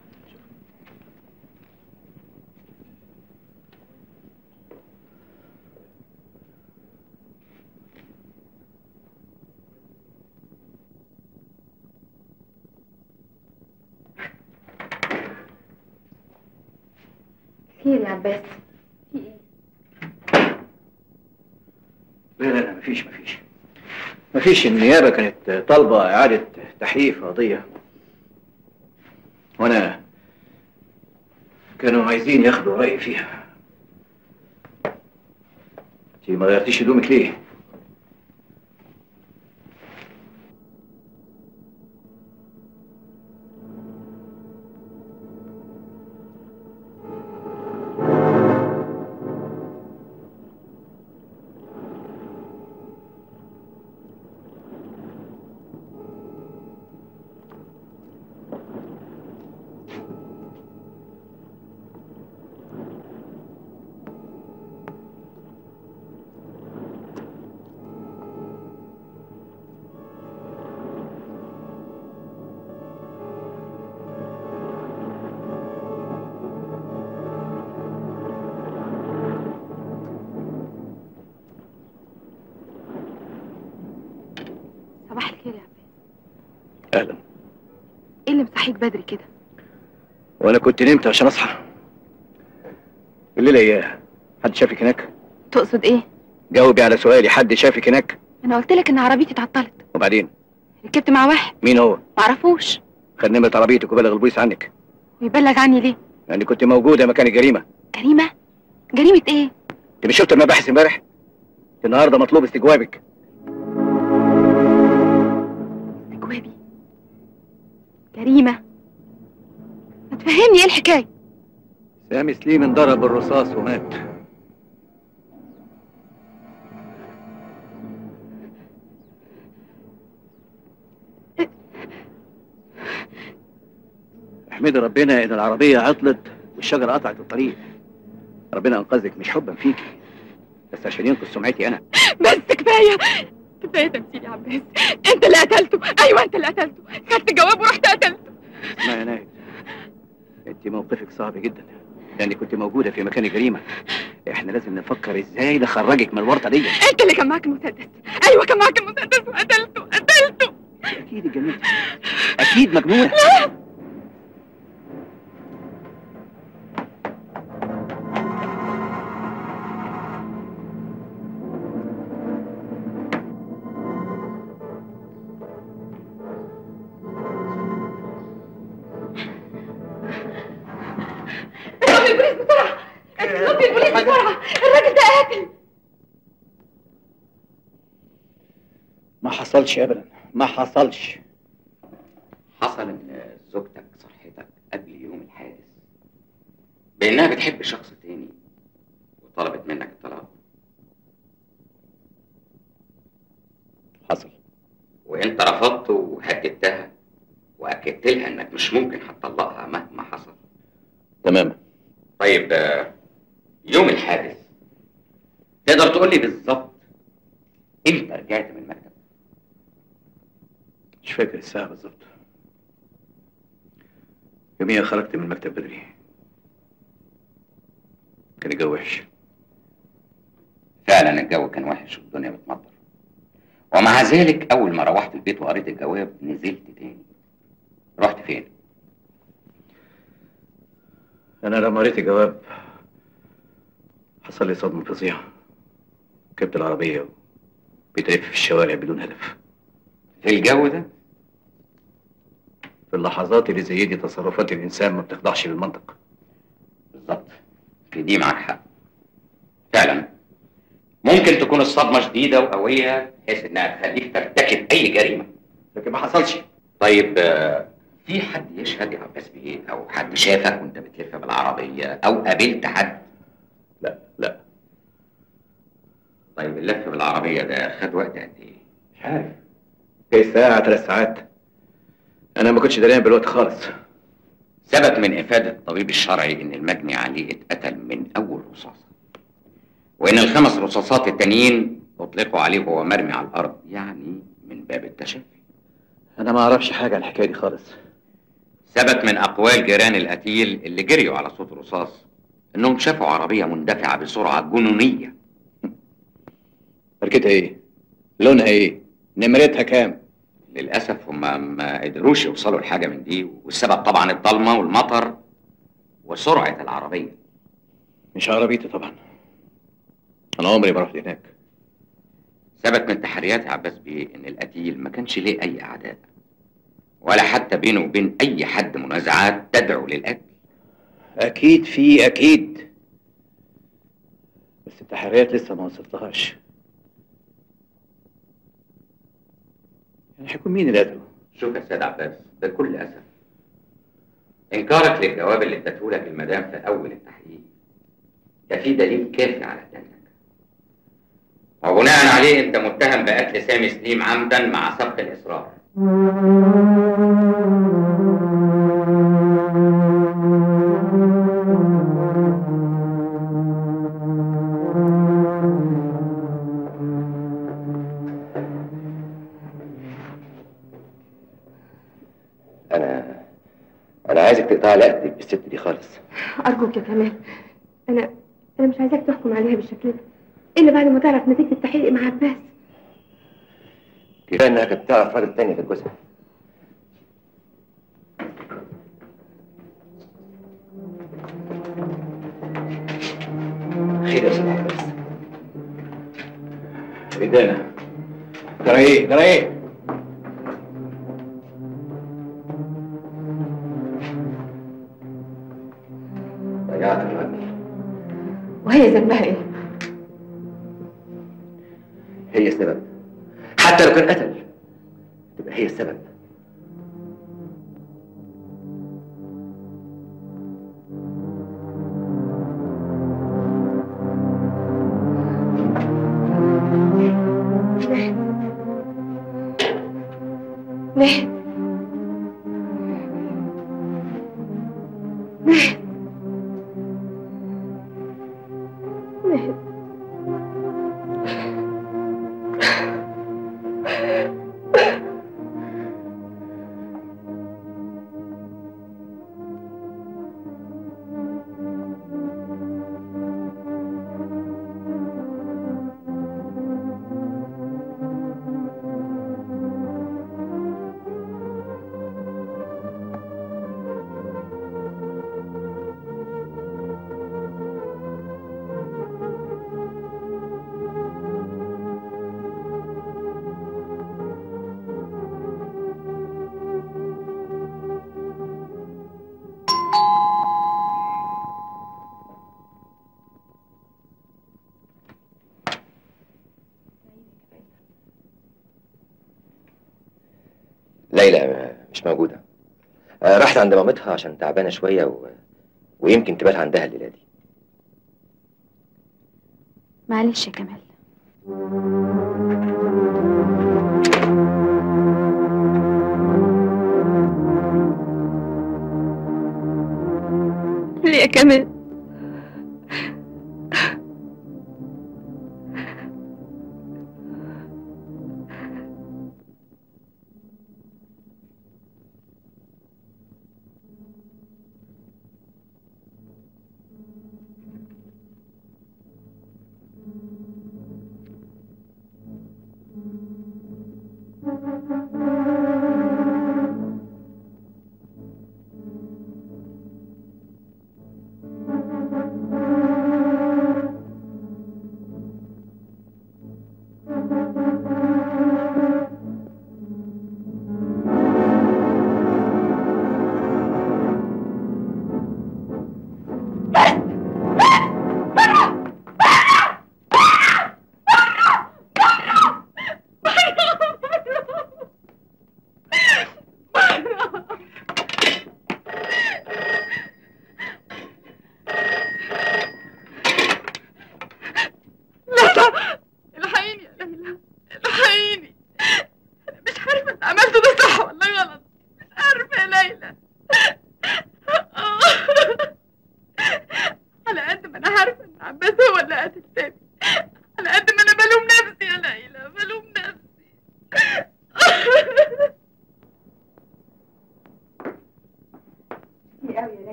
خير يا عباس لا لا لا مفيش مفيش مفيش النيابة كانت طالبة إعادة تحقيق في قضية وأنا كانوا عايزين ياخدوا رأيي فيها انت ما غيرتيش هدومك ليه؟ صباح الخير يا عباس أهلا ايه اللي مصحيك بدري كده وأنا كنت نمت عشان أصحى الليلة إياه حد شافك هناك؟ تقصد ايه جاوبي على سؤالي حد شافك هناك؟ انا قلت لك ان عربيتي اتعطلت وبعدين ركبت مع واحد مين هو؟ معرفوش خد نمرة عربيتك وبلغ البوليس عنك ويبلغ عني ليه يعني كنت موجودة مكان الجريمة جريمه جريمه ايه انت مش شفت المباحث امبارح؟ النهارده مطلوب استجوابك استجوابي جريمه ما تفهمني ايه الحكايه سامي سليم انضرب بالرصاص ومات احمدي ربنا ان العربية عطلت والشجرة قطعت الطريق ربنا انقذك مش حبا فيكي بس عشان ينقذ سمعتي انا بس كفايه كفايه تمثيل يا عباس انت اللي قتلته ايوه انت اللي قتلته خدت جواب ورحت قتلته اسمعي يا ناهد انت موقفك صعب جدا لانك كنت موجودة في مكان الجريمة احنا لازم نفكر ازاي نخرجك من الورطة دي انت اللي كان معاك المسدس ايوه كان معاك المسدس وقتلته قتلته اكيد اتجننت اكيد مجنونة اضربي البوليس بسرعه اضربي البوليس بسرعه الراجل ده قاتل ما حصلش ابدا ما حصلش حصل ان زوجتك صرحتك قبل يوم الحادث بانها بتحب شخص تاني وطلبت منك الطلاق حصل وانت رفضت وهددتها واكدت لها انك مش ممكن هتطلقها مهما حصل تماما طيب آه، يوم الحادث تقدر تقول لي بالظبط امتى رجعت من المكتب مش فاكر الساعة بالظبط يوميها خرجت من المكتب بدري كان الجو وحش فعلا الجو كان وحش والدنيا بتمطر ومع ذلك اول ما روحت البيت وقريت الجواب نزلت تاني رحت فين أنا لما قريت الجواب حصل لي صدمة فظيعة ركبت العربية بتلف في الشوارع بدون هدف في الجو ده في اللحظات اللي زي دي تصرفات الإنسان ما بتخضعش للمنطق بالظبط في دي معاك حق فعلا ممكن تكون الصدمة شديدة وقوية بحيث انها تخليك ترتكب اي جريمة لكن ما حصلش طيب آه، في حد يشهد يا عباس بيه او حد شافك وانت بتلف بالعربية او قابلت حد لا لا طيب اللف بالعربيه ده خد وقت قد ايه؟ مش عارف ايه ساعة ثلاث ساعات انا ما كنتش دريان بالوقت خالص ثبت من افاده الطبيب الشرعي ان المجني عليه اتقتل من اول رصاصه وان الخمس رصاصات التانيين اطلقوا عليه وهو مرمي على الارض يعني من باب التشفي انا ما اعرفش حاجة عن الحكاية دي خالص ثبت من اقوال جيران القتيل اللي جريوا على صوت الرصاص انهم شافوا عربيه مندفعه بسرعه جنونيه ماركتها ايه لونها ايه نمرتها كام للاسف هم ما قدروش يوصلوا لحاجه من دي والسبب طبعا الضلمه والمطر وسرعه العربيه مش عربيتي طبعا انا عمري ما رحت هناك ثبت من تحريات يا عباس بيه ان القتيل ما كانش ليه اي اعداء ولا حتى بينه وبين اي حد منازعات تدعو للقتل اكيد في اكيد بس التحريات لسه ما وصلتهاش يعني هيكون مين اللي قتله شوف يا سيد عباس بكل اسف انكارك للجواب اللي ادته لك المدام في اول التحقيق ده في دليل كافي على دنك وبناء عليه انت متهم بقتل سامي سليم عمدا مع سبق الاصرار انا انا عايزك تقطع علاقتك بالست دي خالص أرجوك يا كمال أنا أنا مش عايزاك تحكم عليها بالشكل ده إلا بعد ما تعرف نتيجة التحقيق مع عباس كفايه انها كانت تعرف راجل تاني غير جوزها خير يا استاذ عباس ايدينا ترى ايه ترى ايه ضيعت الراجل وهي ذنبها إيه؟ هي السبب حتى لو كان قتل تبقى هي السبب نهد نهد نهد ليلى مش موجودة آه، راحت عند مامتها عشان تعبانة شوية و... ويمكن تبات عندها الليلة دي معلش يا كمال ليه يا كمال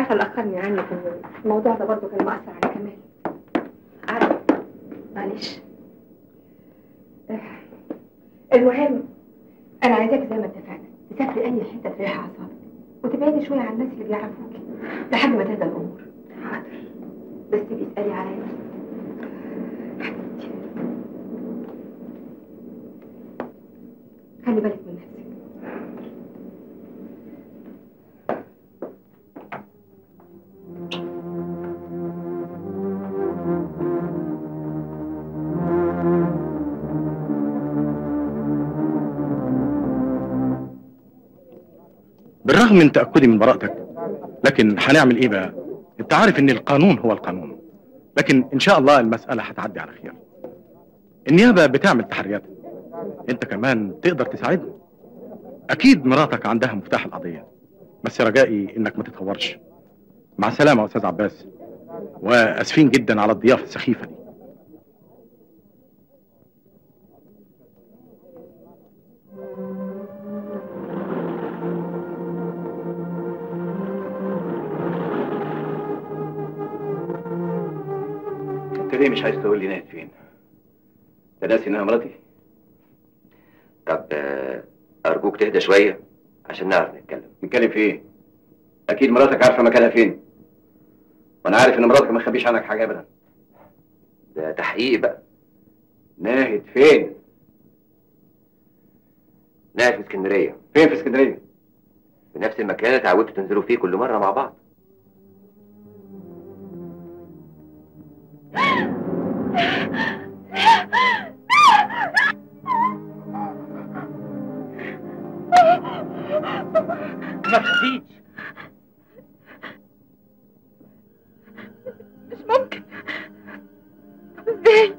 عارفه اللي اخرني عنك الموضوع ده برضه كان مأثر على كمال عارفه معلش آه، المهم انا عايزاك زي ما اتفقنا تسافري اي حته تريح اعصابك وتبعدي شويه عن الناس اللي بيعرفوكي لحد ما تهدى الامور حاضر بس تبقي اسالي عليا حبيبتي خلي بالك من نفسك بالرغم من تأكدي من براءتك لكن هنعمل ايه بقى انت عارف ان القانون هو القانون لكن ان شاء الله المسألة هتعدي على خير النيابة بتعمل تحريات انت كمان تقدر تساعدني اكيد مراتك عندها مفتاح القضية بس رجائي انك ما تتهورش مع السلامة يا استاذ عباس واسفين جدا على الضيافة السخيفة دي انت ليه مش عايز تقول لي نايت فين؟ انت ناسي انها مراتي؟ طب آه، ارجوك تهدى شويه عشان نعرف نتكلم نتكلم في ايه؟ اكيد مراتك عارفه مكانها فين وانا عارف ان مراتك ما تخبيش عنك حاجه ابدا ده تحقيق بقى ناهد فين؟ نقعد في اسكندريه فين في اسكندريه؟ في نفس المكان اللي اتعودتوا تنزلوا فيه كل مره مع بعض ما تخافيش مش ممكن طب ازاي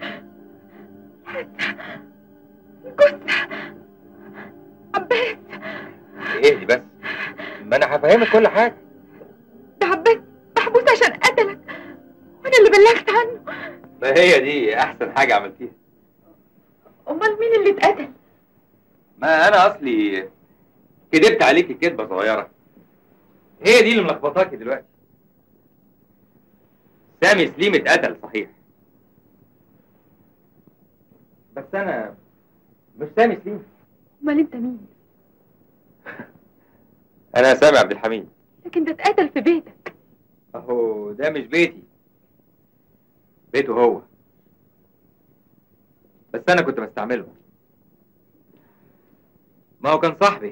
جثة عباس اهدي بس ما انا هفهمك كل حاجه ده عباس محبوس عشان قتلك وانا اللي بلغت عنه ما هي دي احسن حاجه عملتيها امال مين اللي اتقتل ما انا اصلي كدبت عليكي كدبه صغيره هي دي اللي ملخبطاكي دلوقتي سامي سليم اتقتل صحيح بس انا مش سامي سليم امال انت مين انا سامي عبد الحميد لكن ده اتقتل في بيتك اهو ده مش بيتي بيته هو بس انا كنت بستعمله ما هو كان صاحبي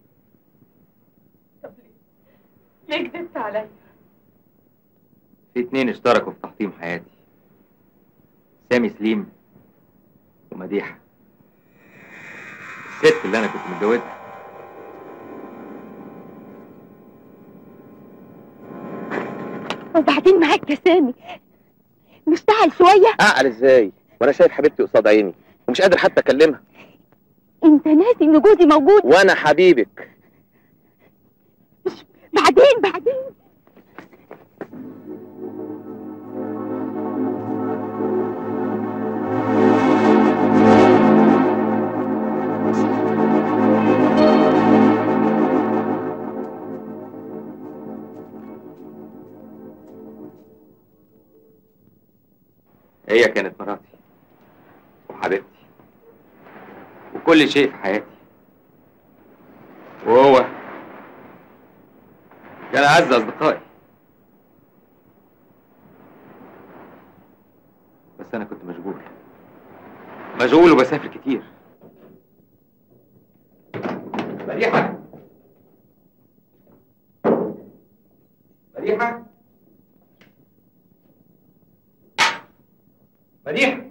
ليه كدبت عليا في اتنين اشتركوا في تحطيم حياتي سامي سليم ومديحة الست اللي انا كنت متجوزها وبعدين معاك يا سامي مشتعل شوية اعقل ازاي وانا شايف حبيبتي قصاد عيني ومش قادر حتى اكلمها انت ناسي ان جوزي موجود وانا حبيبك بعدين بعدين هي كانت مراتي وحبيبتي وكل شيء في حياتي وهو كان أعز أصدقائي بس أنا كنت مشغول مشغول وبسافر كتير مديحة مديحة مديحة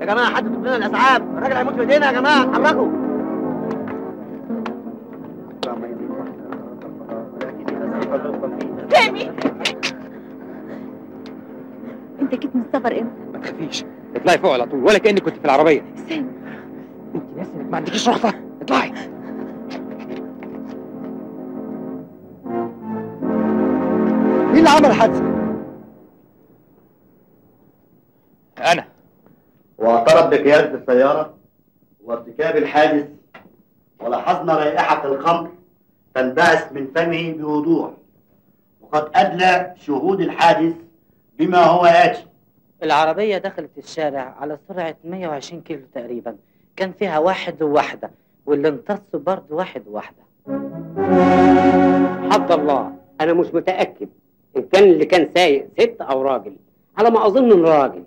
يا جماعه حد يطلب لنا الاسعاف الراجل هيموت في ايدينا يا جماعه اتحركوا سامي انت جيت من السفر امتى؟ ما تخافيش اطلعي فوق على طول ولا كانك كنت في العربيه سامي انت ناسي انك ما عندكيش رخصه اطلعي مين اللي عمل الحادثه؟ انا واعترف بقيادة السيارة وارتكاب الحادث ولاحظنا رائحة الخمر تنبعث من فمه بوضوح وقد أدلى شهود الحادث بما هو آتي العربية دخلت الشارع على سرعة 120 كيلو تقريبا كان فيها واحد وواحدة واللي امتصوا برضه واحد وواحدة حد الله انا مش متاكد ان كان اللي كان سايق ست او راجل على ما اظن انه راجل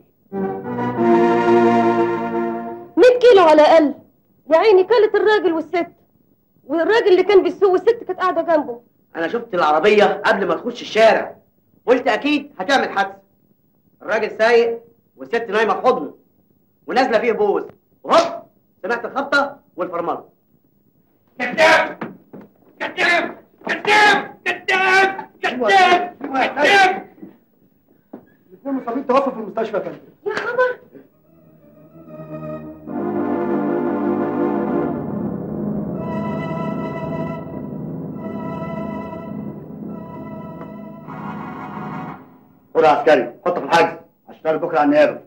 100 كيلو على الاقل يا عيني كلت الراجل والست والراجل اللي كان بيسوق والست كانت قاعده جنبه انا شفت العربيه قبل ما تخش الشارع قلت اكيد هتعمل حادثه الراجل سايق والست نايمه في حضنه ونازله فيه بوز وهوب سمعت الخبطه والفرمله كذاب كذاب كذاب كذاب كذاب كذاب الاثنين مصابين توفوا في المستشفى يا فندم يا خبر خد يا عسكري حطه في الحجز هشتغل بكره على النيابه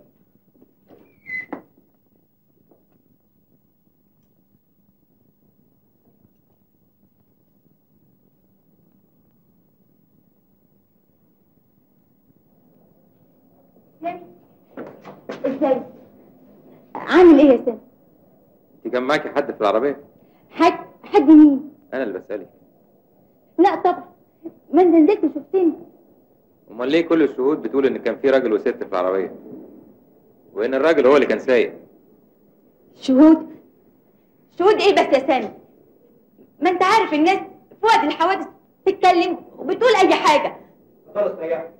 ازاي؟ عامل ايه يا سامي؟ انت كان معاكي حد في العربيه حد حد مين؟ انا اللي بسالك لا طبعا ما انت نزلت وشفتني امال ليه كل الشهود بتقول ان كان في راجل وست في العربيه وان الراجل هو اللي كان سايق شهود شهود ايه بس يا سامي؟ ما انت عارف الناس في وقت الحوادث تتكلم وبتقول اي حاجه خلص ريح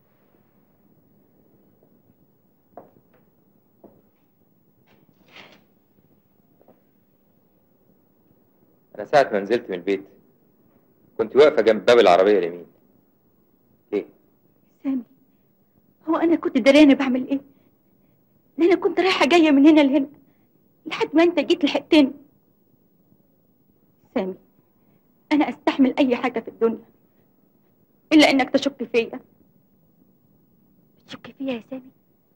انا ساعه ما نزلت من البيت كنت واقفه جنب باب العربيه اليمين سامي هو انا كنت دريانه بعمل ايه؟ ده انا كنت رايحه جايه من هنا لهنا لحد ما انت جيت لحقتني سامي انا استحمل اي حاجه في الدنيا الا انك تشك فيا تشك فيا يا سامي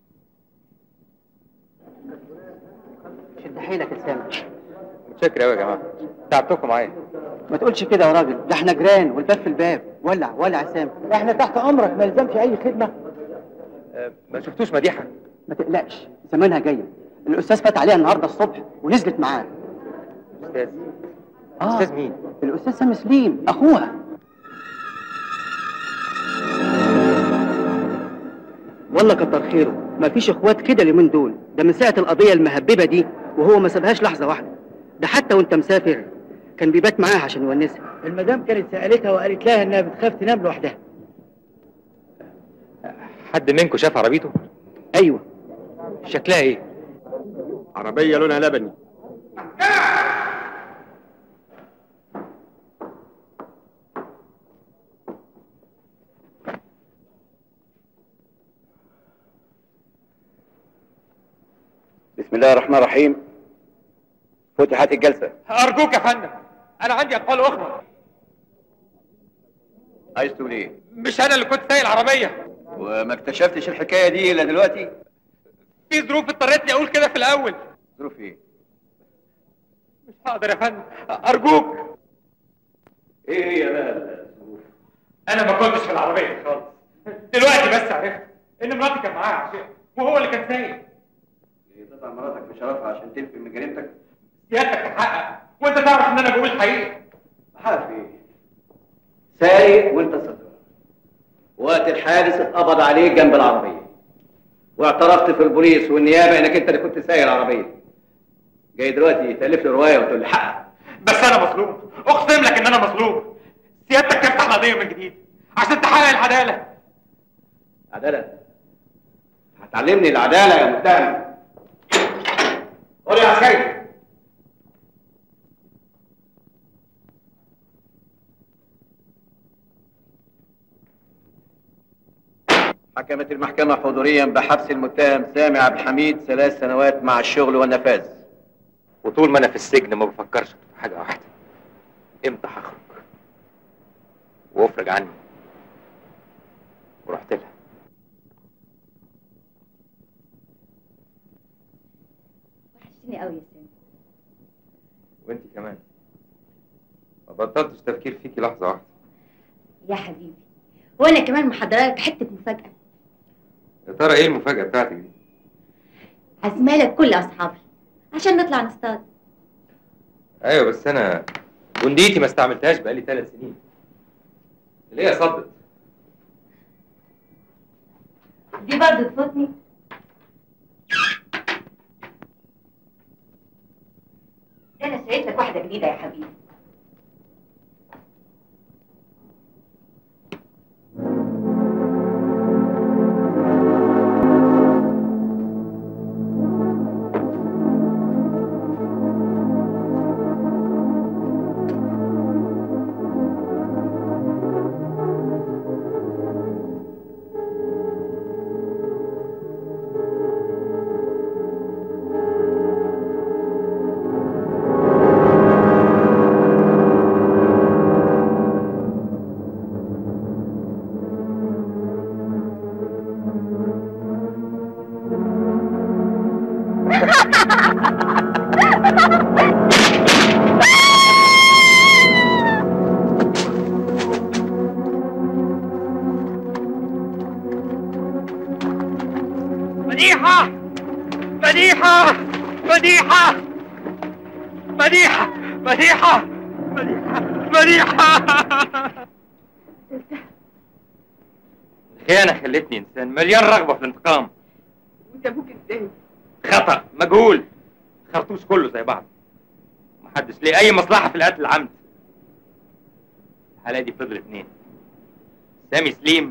شد حيلك يا سامي متشكر قوي يا جماعه تعبتكم معايا ما تقولش كده يا راجل ده احنا جيران والباب في الباب ولع ولع يا سامي احنا تحت امرك ما يلزمش اي خدمه أه ما شفتوش مديحه ما تقلقش زمانها جايه الاستاذ فات عليها النهارده الصبح ونزلت معاه استاذ آه. استاذ مين الاستاذ سامي سليم اخوها والله كتر خيره مفيش اخوات كده اليومين دول ده من ساعه القضيه المهببه دي وهو ما سابهاش لحظه واحده ده حتى وانت مسافر كان بيبات معاها عشان يونسها المدام كانت سالتها وقالت لها انها بتخاف تنام لوحدها حد منكم شاف عربيته ايوه شكلها ايه عربيه لونها لبني بسم الله الرحمن الرحيم فتحت الجلسة ارجوك يا فندم انا عندي اقوال اخرى عايز تقول ايه؟ مش انا اللي كنت سايق العربيه وما اكتشفتش الحكاية دي إلا دلوقتي؟ في ظروف اضطريتني اقول كده في الاول ظروف ايه؟ مش هقدر يا فندم ارجوك ايه هي بقى الظروف؟ انا ما كنتش في العربيه خالص دلوقتي بس عرفت ان مراتي كان معاها عشان وهو اللي كان سايق إيه تطلع مراتك بشرفها عشان تنفي من جريمتك؟ سيادتك تحقق وانت تعرف ان انا بقول الحقيقه عارف ايه؟ سايق وانت صدق وقت الحادث اتقبض عليك جنب العربية واعترفت في البوليس والنيابة انك انت اللي كنت سايق العربية جاي دلوقتي تألف لي رواية وتقول لي حقك بس انا مظلوم اقسم لك ان انا مظلوم سيادتك تفتح القضيه من جديد عشان تحقق العداله عدالة هتعلمني العدالة يا متهم قول يا عسكري حكمت المحكمة حضوريا بحبس المتهم سامي عبد الحميد ثلاث سنوات مع الشغل والنفاذ وطول ما انا في السجن ما بفكرش في حاجه واحده امتى هخرج وافرج عني ورحت لها وحشتني قوي يا سامي وانت كمان ما بطلتش تفكير فيكي لحظه واحده يا حبيبي وانا كمان محضره لك حته مفاجاه يا ترى ايه المفاجاه بتاعتك دي عازمه لك كل اصحابي عشان نطلع نصطاد ايوه بس انا جنديتي ما استعملتهاش بقالي ثلاث سنين ليه صدت دي برضه تفوتني ده انا شريت لك واحده جديده يا حبيبي مديحة مديحة مديحة مديحة مديحة مديحة مديحة الخيانه خلتني انسان مليان رغبه في الانتقام وسابوك ازاي؟ خطا مجهول خرطوش كله زي بعض محدش ليه اي مصلحه في القتل العمد الحاله دي فضل اتنين سامي سليم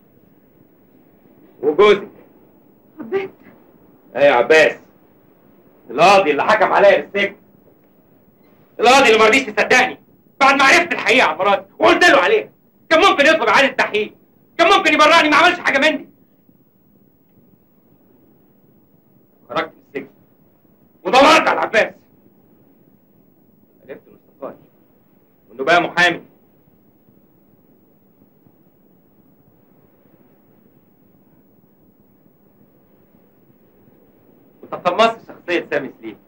وجوزك عباس ايوه يا عباس القاضي اللي حكم عليا بالسجن القاضي اللي ما رضيش يصدقني بعد ما عرفت الحقيقه عن مراتي وقلت له عليها كان ممكن يطلب اعاده تحقيق كان ممكن يبرعني ما عملش حاجه مني خرجت من السجن ودورت على عباس عرفت انه استقال وانه بقى محامي وتقمصت شخصية سامي سليم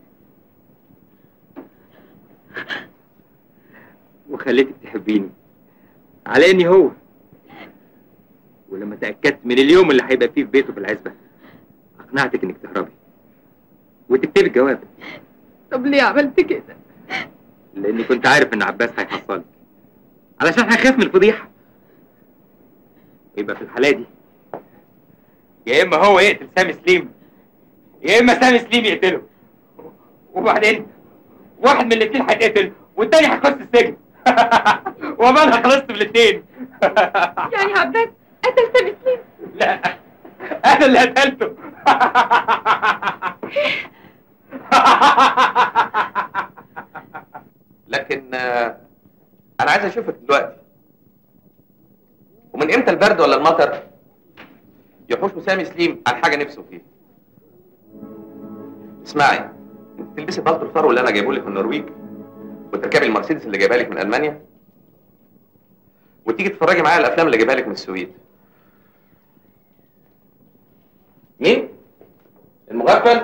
وخليتك تحبيني على اني هو ولما تأكدت من اليوم اللي هيبقى فيه في بيته في العزبة أقنعتك إنك تهربي وتكتبي الجواب طب ليه عملت كده؟ لأني كنت عارف إن عباس هيحصلك علشان هيخاف من الفضيحة يبقى في الحالة دي يا إما هو يقتل سامي سليم يا إما سامي سليم يقتله وبعدين واحد من الاتنين هيتقتل والتاني هيخش السجن وما أنا خلصت من الاتنين يعني عباس قتل سامي سليم لا انا اللي قتلته لكن آه، انا عايز اشوفك دلوقتي ومن امتى البرد ولا المطر يحوش سامي سليم عن حاجه نفسه فيها اسمعي انت تلبسي بلطو الفرو اللي انا جايبه لك من النرويج وتركبي المرسيدس اللي جايبها لك من المانيا وتيجي تتفرجي معايا على الافلام اللي جايبها لك من السويد مين المغفل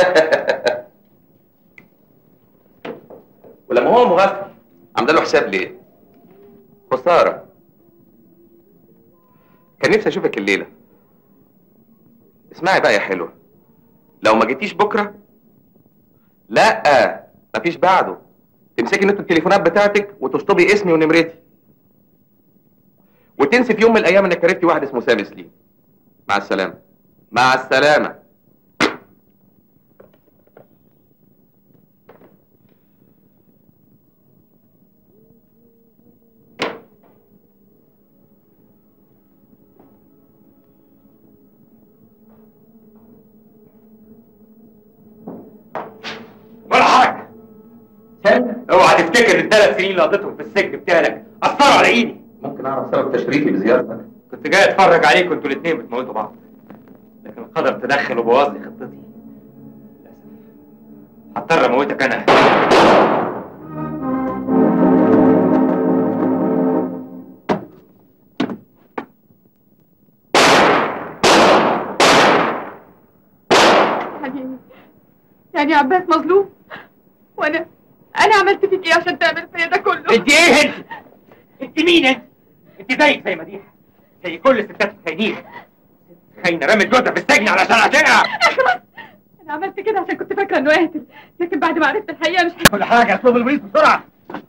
ولما هو مغفل عامله له حساب ليه خساره كان نفسي اشوفك الليله اسمعي بقى يا حلوه لو ما جيتيش بكره لا مفيش بعده تمسكي نت التليفونات بتاعتك وتشطبي اسمي ونمرتي وتنسي في يوم من الايام انك عرفتي واحد اسمه سامي سليم مع السلامه مع السلامه تفتكر الثلاث سنين اللي قضيتهم في السجن بتاعك اثروا على ايدي ممكن اعرف سبب تشريفي بزيارتك كنت جاي اتفرج عليكم انتوا الاثنين بتموتوا بعض لكن القدر تدخل وبوظ لي خطتي للاسف هضطر اموتك انا يعني يعني عباس مظلوم وانا انا عملت فيك ايه عشان تعمل فيا ده كله انت ايه انت؟ انت مين انت؟ انت زيك زي مديحه زي كل ستات الخاينين خاينه رمت جوزها في السجن علشان عشانها انا عملت كده عشان كنت فاكره انه قاتل لكن بعد ما عرفت الحقيقه مش كل حاجه اطلب البوليس بسرعه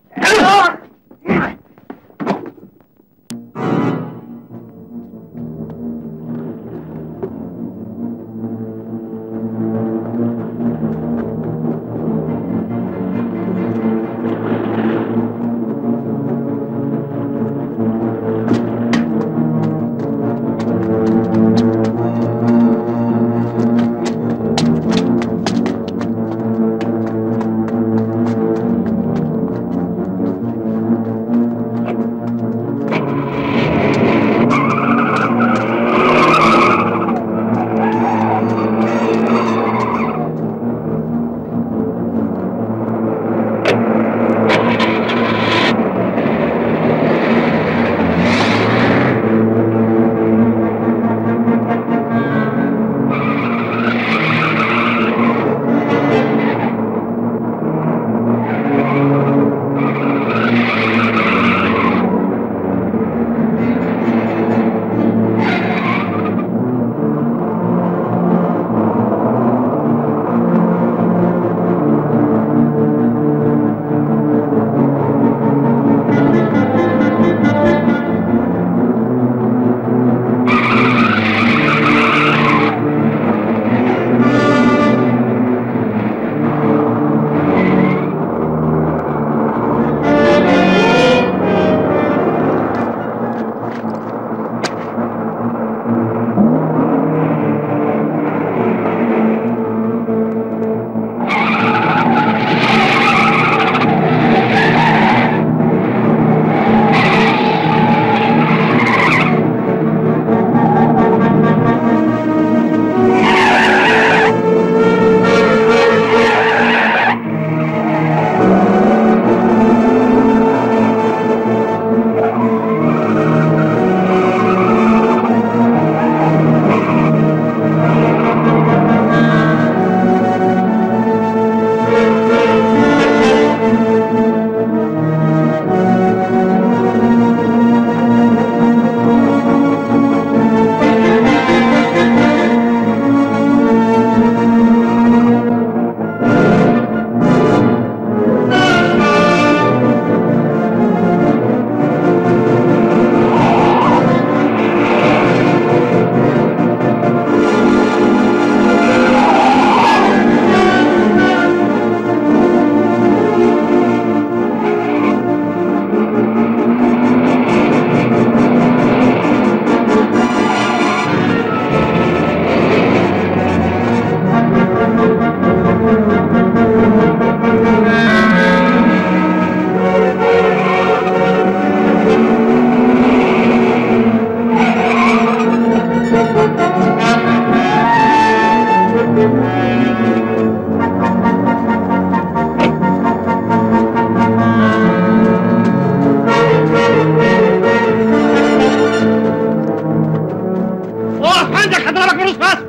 اقف عندك هضربك بنص راسك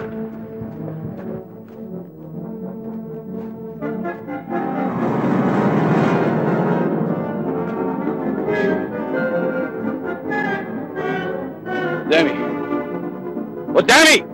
قدامي قدامي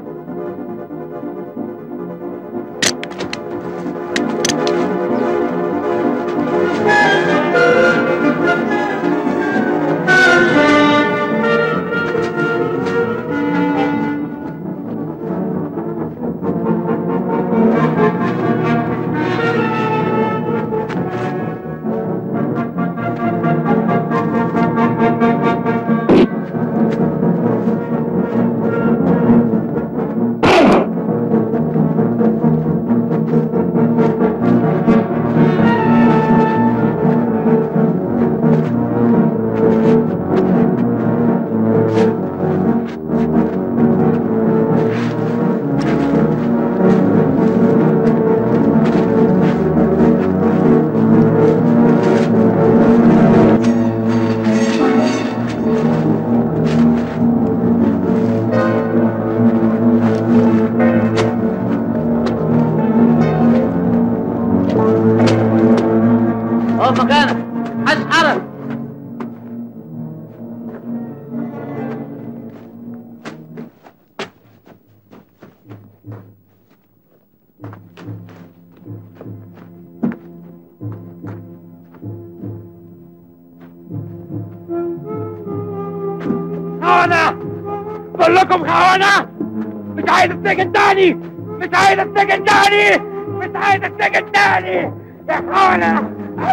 خونة كلكم خونة مش عايز السجن تاني مش عايز السجن تاني مش عايز السجن تاني يا خونة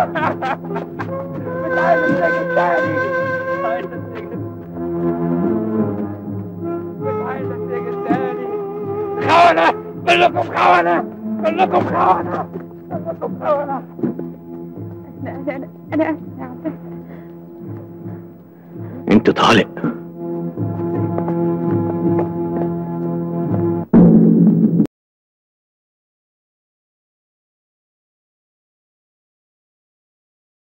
مش عايز السجن تاني مش عايز السجن مش عايز السجن تاني خونة كلكم خونة كلكم خونة كلكم خونة انا انا انا اسفه يا عباس انت طالق